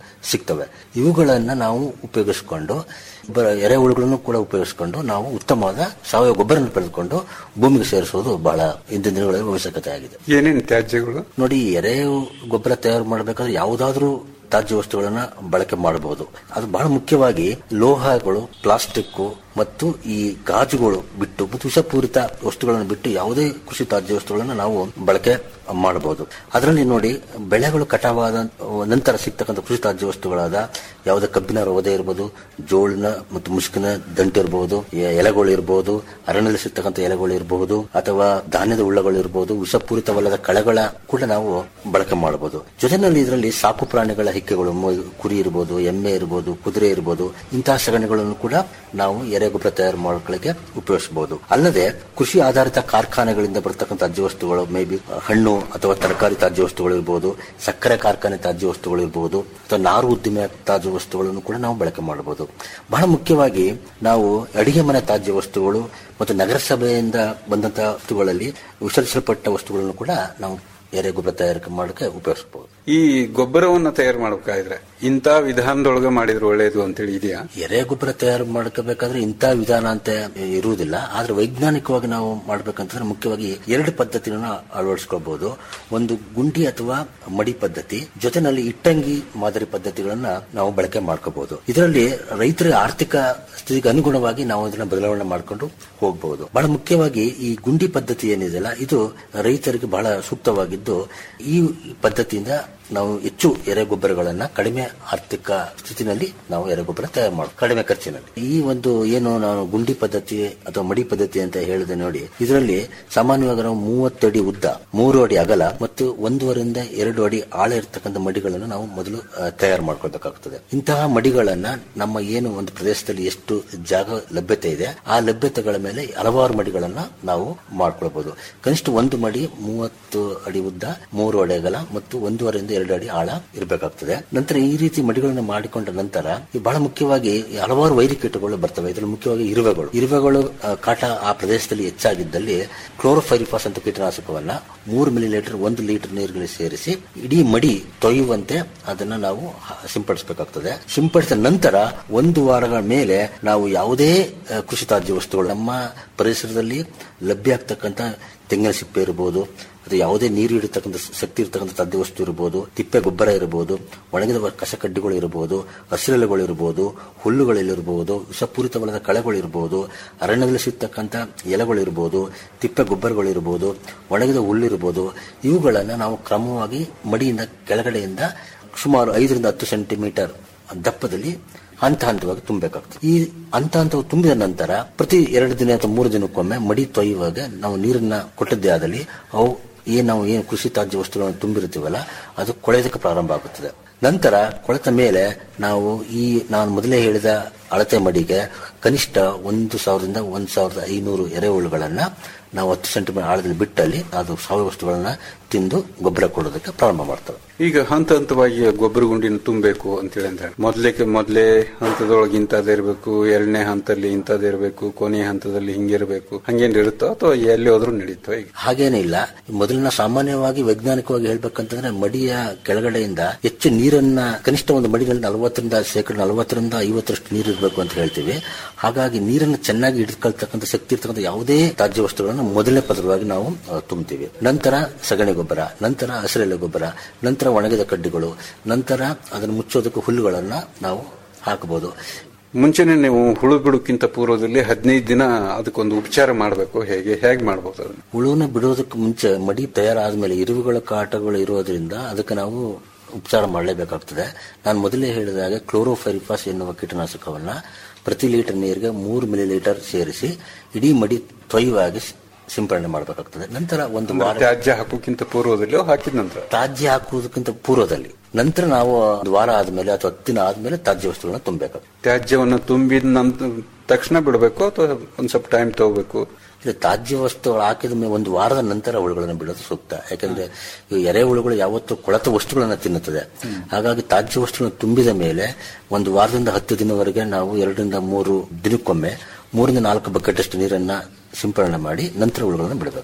ಸಿಗ್ತವೆ ಇವುಗಳನ್ನ ನಾವು ಉಪಯೋಗಿಸಿಕೊಂಡು ಬ- ಎರೆಹುಳುಗಳನ್ನು ಕೂಡ ಉಪಯೋಗಿಸಿಕೊಂಡು ನಾವು ಉತ್ತಮವಾದ ಸಾವಯವ ಗೊಬ್ಬರವನ್ನು ಪಡೆದುಕೊಂಡು ಭೂಮಿಗೆ ಸೇರಿಸುವುದು ಬಹಳ ಇಂದಿನ ದಿನಗಳಲ್ಲಿ ಅವಶ್ಯಕತೆ ಆಗಿದೆ ಏನೇನು ತ್ಯಾಜ್ಯಗಳು ನೋಡಿ ಎರೆ ಗೊಬ್ಬರ ತಯಾರು ಮಾಡಬೇಕಾದ್ರೆ ಯಾವುದಾದ್ರೂ ತ್ಯಾಜ್ಯ ವಸ್ತುಗಳನ್ನ ಬಳಕೆ ಮಾಡಬಹುದು ಅದು ಬಹಳ ಮುಖ್ಯವಾಗಿ ಲೋಹಗಳು ಪ್ಲಾಸ್ಟಿಕ್ ಮತ್ತು ಈ ಗಾಜುಗಳು ಬಿಟ್ಟು ಮತ್ತು ವಿಷಪೂರಿತ ವಸ್ತುಗಳನ್ನು ಬಿಟ್ಟು ಯಾವುದೇ ಕೃಷಿ ತ್ಯಾಜ್ಯ ವಸ್ತುಗಳನ್ನು ನಾವು ಬಳಕೆ ಮಾಡಬಹುದು ಅದರಲ್ಲಿ ನೋಡಿ ಬೆಳೆಗಳು ಕಟಾವಾದ ನಂತರ ಸಿಗ್ತಕ್ಕಂಥ ಕೃಷಿ ತ್ಯಾಜ್ಯ ವಸ್ತುಗಳಾದ ಯಾವುದೇ ಕಬ್ಬಿನ ರವದೆ ಇರಬಹುದು ಜೋಳಿನ ಮತ್ತು ಮುಸುಕಿನ ದಂಟು ಇರಬಹುದು ಎ- ಎಲೆಗಳು ಇರಬಹುದು ಅರಣ್ಯದಲ್ಲಿ ಸಿಗ್ತಕ್ಕಂಥ ಎಲೆಗಳು ಇರಬಹುದು ಅಥವಾ ಧಾನ್ಯದ ಉಳ್ಳಗಳು ಇರಬಹುದು ವಿಷಪೂರಿತವಲ್ಲದ ಕಳೆಗಳ ಕೂಡ ನಾವು ಬಳಕೆ ಮಾಡಬಹುದು ಜೊತೆನಲ್ಲಿ ಇದರಲ್ಲಿ ಸಾಕು ಪ್ರಾಣಿಗಳ ಹಿಕ್ಕೆಗಳು ಮೊ- ಕುರಿ ಇರಬಹುದು ಎಮ್ಮೆ ಇರಬಹುದು ಕುದುರೆ ಇರಬಹುದು ಇಂತಹ ಸಗಣಿಗಳನ್ನು ಕೂಡ ನಾವು ಎರೆಗೊಬ್ಬರ ತಯಾರು ಮಾಡ್ಕೊಳ್ಳಿಕ್ಕೆ ಉಪಯೋಗಿಸಬಹುದು ಅಲ್ಲದೆ ಕೃಷಿ ಆಧಾರಿತ ಕಾರ್ಖಾನೆಗಳಿಂದ ಬರ್ತಕ್ಕಂಥ ತ್ಯಾಜ್ಯ ವಸ್ತುಗಳು ಮೇ ಬಿ ಹಣ್ಣು ಅಥವಾ ತರಕಾರಿ ತ್ಯಾಜ್ಯ ವಸ್ತುಗಳು ಇರಬಹುದು ಸಕ್ಕರೆ ಕಾರ್ಖಾನೆ ತ್ಯಾಜ್ಯ ವಸ್ತುಗಳು ಇರಬಹುದು ಅಥವಾ ನಾರು ಉದ್ದಿಮೆ ತ್ಯಾಜ್ಯ ವಸ್ತುಗಳನ್ನು ಕೂಡ ನಾವು ಬಳಕೆ ಮಾಡಬಹುದು ಬಹಳ ಮುಖ್ಯವಾಗಿ ನಾವು ಅಡಿಗೆ ಮನೆ ತ್ಯಾಜ್ಯ ವಸ್ತುಗಳು ಮತ್ತು ನಗರಸಭೆಯಿಂದ ಬಂದಂತಹ ವಸ್ತುಗಳಲ್ಲಿ ವಿಸರ್ಜಿಸಲ್ಪಟ್ಟ ವಸ್ತುಗಳನ್ನು ಕೂಡ ನಾವು ಎರೆಗೊಬ್ಬರ ತಯಾರಿಕೆ ಮಾಡೋಕೆ ಉಪಯೋಗಿಸಬಹುದು ಈ ಗೊಬ್ಬರವನ್ನ ತಯಾರು ಮಾಡ್ಬೇಕಾದ್ರೆ ಇಂಥ ವಿಧಾನದೊಳಗೆ ಮಾಡಿದ್ರೆ ಒಳ್ಳೇದು ಅಂತೇಳಿ ಇದೆಯಾ ಎರೆಗೊಬ್ಬರ ತಯಾರು ಮಾಡ್ಕೋಬೇಕಾದ್ರೆ ಇಂಥ ವಿಧಾನ ಅಂತ ಇರುವುದಿಲ್ಲ ಆದ್ರೆ ವೈಜ್ಞಾನಿಕವಾಗಿ ನಾವು ಮಾಡ್ಬೇಕಂತಂದ್ರೆ ಮುಖ್ಯವಾಗಿ ಎರಡು ಪದ್ಧತಿನ ಅಳವಡಿಸ್ಕೋಬಹುದು ಒಂದು ಗುಂಡಿ ಅಥವಾ ಮಡಿ ಪದ್ಧತಿ ಜೊತೆನಲ್ಲಿ ಇಟ್ಟಂಗಿ ಮಾದರಿ ಪದ್ಧತಿಗಳನ್ನ ನಾವು ಬಳಕೆ ಮಾಡ್ಕೋಬಹುದು ಇದರಲ್ಲಿ ರೈತರ ಆರ್ಥಿಕ ಸ್ಥಿತಿಗೆ ಅನುಗುಣವಾಗಿ ನಾವು ಇದನ್ನ ಬದಲಾವಣೆ ಮಾಡ್ಕೊಂಡು ಹೋಗಬಹುದು ಬಹಳ ಮುಖ್ಯವಾಗಿ ಈ ಗುಂಡಿ ಪದ್ಧತಿ ಏನಿದೆಯಲ್ಲ ಇದು ರೈತರಿಗೆ ಬಹಳ ಸೂಕ್ತವಾಗಿದ್ದು ಈ ಪದ್ಧತಿಯಿಂದ ನಾವು ಹೆಚ್ಚು ಎರೆಗೊಬ್ಬರಗಳನ್ನ ಕಡಿಮೆ ಆರ್ಥಿಕ ಸ್ಥಿತಿನಲ್ಲಿ ನಾವು ಎರೆಗೊಬ್ಬರ ತಯಾರು ಮಾಡ ಕಡಿಮೆ ಖರ್ಚಿನಲ್ಲಿ ಈ ಒಂದು ಏನು ನಾವು ಗುಂಡಿ ಪದ್ಧತಿ ಅಥವಾ ಮಡಿ ಪದ್ಧತಿ ಅಂತ ಹೇಳಿದೆ ನೋಡಿ ಇದರಲ್ಲಿ ಸಾಮಾನ್ಯವಾಗಿ ನಾವು ಮೂವತ್ತಡಿ ಉದ್ದ ಮೂರು ಅಡಿ ಅಗಲ ಮತ್ತು ಒಂದೂವರೆಯಿಂದ ಎರಡು ಅಡಿ ಆಳ ಇರತಕ್ಕಂಥ ಮಡಿಗಳನ್ನು ನಾವು ಮೊದಲು ಆ, ತಯಾರು ಮಾಡ್ಕೊಳ್ಬೇಕಾಗ್ತದೆ ಇಂತಹ ಮಡಿಗಳನ್ನ ನಮ್ಮ ಏನು ಒಂದು ಪ್ರದೇಶದಲ್ಲಿ ಎಷ್ಟು ಜಾಗ ಲಭ್ಯತೆ ಇದೆ ಆ ಲಭ್ಯತೆಗಳ ಮೇಲೆ ಹಲವಾರು ಮಡಿಗಳನ್ನ ನಾವು ಮಾಡ್ಕೊಳ್ಬಹುದು ಕನಿಷ್ಠ ಒಂದು ಮಡಿ ಮೂವತ್ತು ಅಡಿ ಉದ್ದ ಮೂರು ಅಡಿ ಅಗಲ ಮತ್ತು ಒಂದೂವರೆಯಿಂದ ಎರಡು ಅಡಿ ಆಳ ಇರಬೇಕಾಗ್ತದೆ ನಂತರ ಈ ರೀತಿ ಮಡಿಗಳನ್ನು ಮಾಡಿಕೊಂಡ ನಂತರ ಈ ಬಹಳ ಮುಖ್ಯವಾಗಿ ಈ ಹಲವಾರು ವೈರಿಕೀಟಗಳು ಬರ್ತವೆ ಇದರಲ್ಲಿ ಮುಖ್ಯವಾಗಿ ಇರುವೆಗಳು ಇರುವೆಗಳು ಆ, ಕಾಟ ಆ ಪ್ರದೇಶದಲ್ಲಿ ಹೆಚ್ಚಾಗಿದ್ದಲ್ಲಿ ಕ್ಲೋರೋಫೈರಿಫಾಸ್ ಅಂತ ಕೀಟನಾಶಕವನ್ನ ಮೂರು ಮಿಲಿ ಲೀಟರ್ ಒಂದು ಲೀಟರ್ ನೀರುಗಳಿಗೆ ಸೇರಿಸಿ ಇಡೀ ಮಡಿ ತೊಯ್ಯುವಂತೆ ಅದನ್ನ ನಾವು ಹ- ಸಿಂಪಡಿಸಬೇಕಾಗ್ತದೆ ಸಿಂಪಡಿಸಿದ ನಂತರ ಒಂದು ವಾರಗಳ ಮೇಲೆ ನಾವು ಯಾವುದೇ ಆ, ಕೃಷಿ ತ್ಯಾಜ್ಯ ವಸ್ತುಗಳು ನಮ್ಮ ಪರಿಸರದಲ್ಲಿ ಲಭ್ಯ ಆಗ್ತಕ್ಕಂಥ ತೆಂಗಿನ ಸಿಪ್ಪೆ ಇರಬಹುದು ಅಥವಾ ಯಾವುದೇ ನೀರು ಇಡತಕ್ಕಂಥ ಶಕ್ತಿ ಇರತಕ್ಕಂಥ ತ್ಯಾಜ್ಯ ವಸ್ತು ಇರಬಹುದು ತಿಪ್ಪೆ ಗೊಬ್ಬರ ಇರಬಹುದು ಒಣಗಿದ ಕಸಕಡ್ಡಿಗಳು ಇರಬಹುದು ಹಸಿರೆಲೆಗಳು ಇರಬಹುದು ಹುಲ್ಲುಗಳಿರಬಹುದು ವಿಷಪೂರಿತವಲ್ಲದ ಕಳೆಗಳು ಇರಬಹುದು ಅರಣ್ಯದಲ್ಲಿ ಸಿಗ್ತಕ್ಕಂಥ ಎಲೆಗಳು ಇರಬಹುದು ತಿಪ್ಪೆ ಗೊಬ್ಬರಗಳು ಇರಬಹುದು ಒಣಗಿದ ಹುಲ್ಲು ಇರಬಹುದು ಇವುಗಳನ್ನು ನಾವು ಕ್ರಮವಾಗಿ ಮಡಿಯಿಂದ ಕೆಳಗಡೆಯಿಂದ ಸುಮಾರು ಐದರಿಂದ ಹತ್ತು ಸೆಂಟಿಮೀಟರ್ ದಪ್ಪದಲ್ಲಿ ಹಂತ ಹಂತವಾಗಿ ತುಂಬಬೇಕಾಗ್ತದೆ ಈ ಹಂತ ಹಂತವಾಗಿ ತುಂಬಿದ ನಂತರ ಪ್ರತಿ ಎರಡು ದಿನ ಅಥವಾ ಮೂರು ದಿನಕ್ಕೊಮ್ಮೆ ಮಡಿ ತೊಯ್ಯುವಾಗ ನಾವು ನೀರನ್ನ ಕೊಟ್ಟದ್ದೇ ಆದಲ್ಲಿ ಅವು ಏನ್ ನಾವು ಏನು ಕೃಷಿ ತ್ಯಾಜ್ಯ ವಸ್ತುಗಳನ್ನು ತುಂಬಿರ್ತೀವಲ್ಲ ಅದು ಕೊಳೆಯೋದಕ್ಕೆ ಪ್ರಾರಂಭ ಆಗುತ್ತದೆ ನಂತರ ಕೊಳೆತ ಮೇಲೆ ನಾವು ಈ ನಾನು ಮೊದಲೇ ಹೇಳಿದ ಅಳತೆ ಮಡಿಗೆ ಕನಿಷ್ಠ ಒಂದು ಸಾವಿರದಿಂದ ಒಂದು ಸಾವಿರದ ಐನೂರು ಎರೆಹುಳುಗಳನ್ನ ನಾವು ಹತ್ತು ಸೆಂಟಿಮೀಟರ್ ಆಳದಲ್ಲಿ ಬಿಟ್ಟಲ್ಲಿ ಅದು ಸಾವಯವ ವಸ್ತುಗಳನ್ನ ತಿಂದು ಗೊಬ್ಬರ ಕೊಡೋದಕ್ಕೆ ಪ್ರಾರಂಭ ಮಾಡ್ತವೆ ಈಗ ಹಂತ ಹಂತವಾಗಿ ಗೊಬ್ಬರ ಗುಂಡಿನ ತುಂಬಬೇಕು ಅಂತೇಳಿ ಅಂದ್ರೆ ಮೊದ್ಲೇಕೆ ಮೊದ್ಲೇ ಹಂತದೊಳಗೆ ಇಂಥದ್ದು ಇರಬೇಕು ಎರಡನೇ ಹಂತದಲ್ಲಿ ಇಂಥದ್ದು ಇರಬೇಕು ಕೊನೆಯ ಹಂತದಲ್ಲಿ ಹಿಂಗಿರಬೇಕು ಹಂಗೇನ್ ಇರುತ್ತೋ ಅಥವಾ ಎಲ್ಲಿ ಹೋದ್ರೂ ನಡೀತೋ ಈಗ ಹಾಗೇನೇ ಇಲ್ಲ ಮೊದಲಿನ ಸಾಮಾನ್ಯವಾಗಿ ವೈಜ್ಞಾನಿಕವಾಗಿ ಹೇಳ್ಬೇಕಂತಂದ್ರೆ ಮಡಿಯ ಕೆಳಗಡೆಯಿಂದ ಹೆಚ್ಚು ನೀರನ್ನ ಕನಿಷ್ಠ ಒಂದು ಮಡಿನಲ್ಲಿ ನಲವತ್ತರಿಂದ ಶೇಕಡ ನಲವತ್ತರಿಂದ ಐವತ್ತರಷ್ಟು ನೀರು ಇರಬೇಕು ಅಂತ ಹೇಳ್ತೀವಿ ಹಾಗಾಗಿ ನೀರನ್ನು ಚೆನ್ನಾಗಿ ಹಿಡಿದುಕೊಳ್ತಕ್ಕಂಥ ಶಕ್ತಿ ಇರ್ತಕ್ಕಂಥ ಯಾವುದೇ ತ್ಯಾಜ್ಯ ವಸ್ತುಗಳನ್ನು ಮೊದಲನೇ ಪದರವಾಗಿ ನಾವು ಆ, ತುಂಬ್ತೀವಿ ನಂತರ ಸಗಣಿ ಗೊಬ್ಬರ ನಂತರ ಹಸಿರೆಲೆ ಗೊಬ್ಬರ ನಂತರ ಒಣಗಿದ ಕಡ್ಡಿಗಳು ನಂತರ ಅದನ್ನು ಮುಚ್ಚೋದಕ್ಕೆ ಹುಲ್ಲುಗಳನ್ನ ನಾವು ಹಾಕಬಹುದು ಮುಂಚೆನೆ ನೀವು ಹುಳು ಬಿಡುಕ್ಕಿಂತ ಪೂರ್ವದಲ್ಲಿ ಹದಿನೈದು ದಿನ ಅದಕ್ಕೊಂದು ಉಪಚಾರ ಮಾಡಬೇಕು ಹೇಗೆ ಹೇಗೆ ಮಾಡ್ಬೋದು ಅದನ್ನ ಹುಳುನ ಬಿಡೋದಕ್ಕೆ ಮುಂಚೆ ಮಡಿ ತಯಾರಾದ್ಮೇಲೆ ಇರುವೆಗಳ ಕಾಟಗಳು ಇರೋದ್ರಿಂದ ಅದಕ್ಕೆ ನಾವು ಉಪಚಾರ ಮಾಡಲೇಬೇಕಾಗ್ತದೆ ನಾನು ಮೊದಲೇ ಹೇಳಿದ ಹಾಗೆ ಕ್ಲೋರೋಫೈರಿಫಾಸ್ ಎನ್ನುವ ಕೀಟನಾಶಕವನ್ನ ಪ್ರತಿ ಲೀಟರ್ ನೀರಿಗೆ ಮೂರು ಮಿಲಿ ಲೀಟರ್ ಸೇರಿಸಿ ಇಡೀ ಮಡಿ ತೊಯ್ಯುವಾಗಿ ಸಿಂಪಡಣೆ ಮಾಡಬೇಕಾಗ್ತದೆ ನಂತರ ಒಂದು ಅಂದ್ರೆ ವಾರ ತ್ಯಾಜ್ಯ ಹಾಕೋಕ್ಕಿಂತ ಪೂರ್ವದಲ್ಲಿ ಹಾಕಿದ ನಂತರ ತ್ಯಾಜ್ಯ ಹಾಕುವುದಕ್ಕಿಂತ ಪೂರ್ವದಲ್ಲಿ ನಂತರ ನಾವು ಒಂದು ವಾರ ಆದ್ಮೇಲೆ ಅಥವಾ ಹತ್ತು ದಿನ ಆದ್ಮೇಲೆ ತ್ಯಾಜ್ಯ ವಸ್ತುಗಳನ್ನ ತುಂಬಬೇಕಾಗ್ತದೆ ತ್ಯಾಜ್ಯವನ್ನು ತುಂಬಿದ ನಂತರ ತಕ್ಷಣ ಬಿಡಬೇಕು ಅಥವಾ ಒಂದ್ ಸ್ವಲ್ಪ ಟೈಮ್ ತಗೋಬೇಕು ಇದು ತ್ಯಾಜ್ಯ ವಸ್ತುಗಳು ಹಾಕಿದ ಮೇಲೆ ಒಂದು ವಾರದ ನಂತರ ಹುಳುಗಳನ್ನು ಬಿಡೋದು ಸೂಕ್ತ ಯಾಕಂದ್ರೆ ಇವು ಎರೆಹುಳುಗಳು ಯಾವತ್ತೂ ಕೊಳತ ವಸ್ತುಗಳನ್ನ ತಿನ್ನುತ್ತದೆ ಹಾಗಾಗಿ ತ್ಯಾಜ್ಯ ವಸ್ತುಗಳನ್ನು ತುಂಬಿದ ಮೇಲೆ ಒಂದು ವಾರದಿಂದ ಹತ್ತು ದಿನವರೆಗೆ ನಾವು ಎರಡರಿಂದ ಮೂರು ದಿನಕ್ಕೊಮ್ಮೆ ಮೂರಿಂದ ನಾಲ್ಕು ಬಕೆಟ್ ಅಷ್ಟು ನೀರನ್ನ ಸಿಂಪಡಣೆ ಮಾಡಿ ನಂತರ ಹುಳುಗಳನ್ನು ಬಿಡಬೇಕು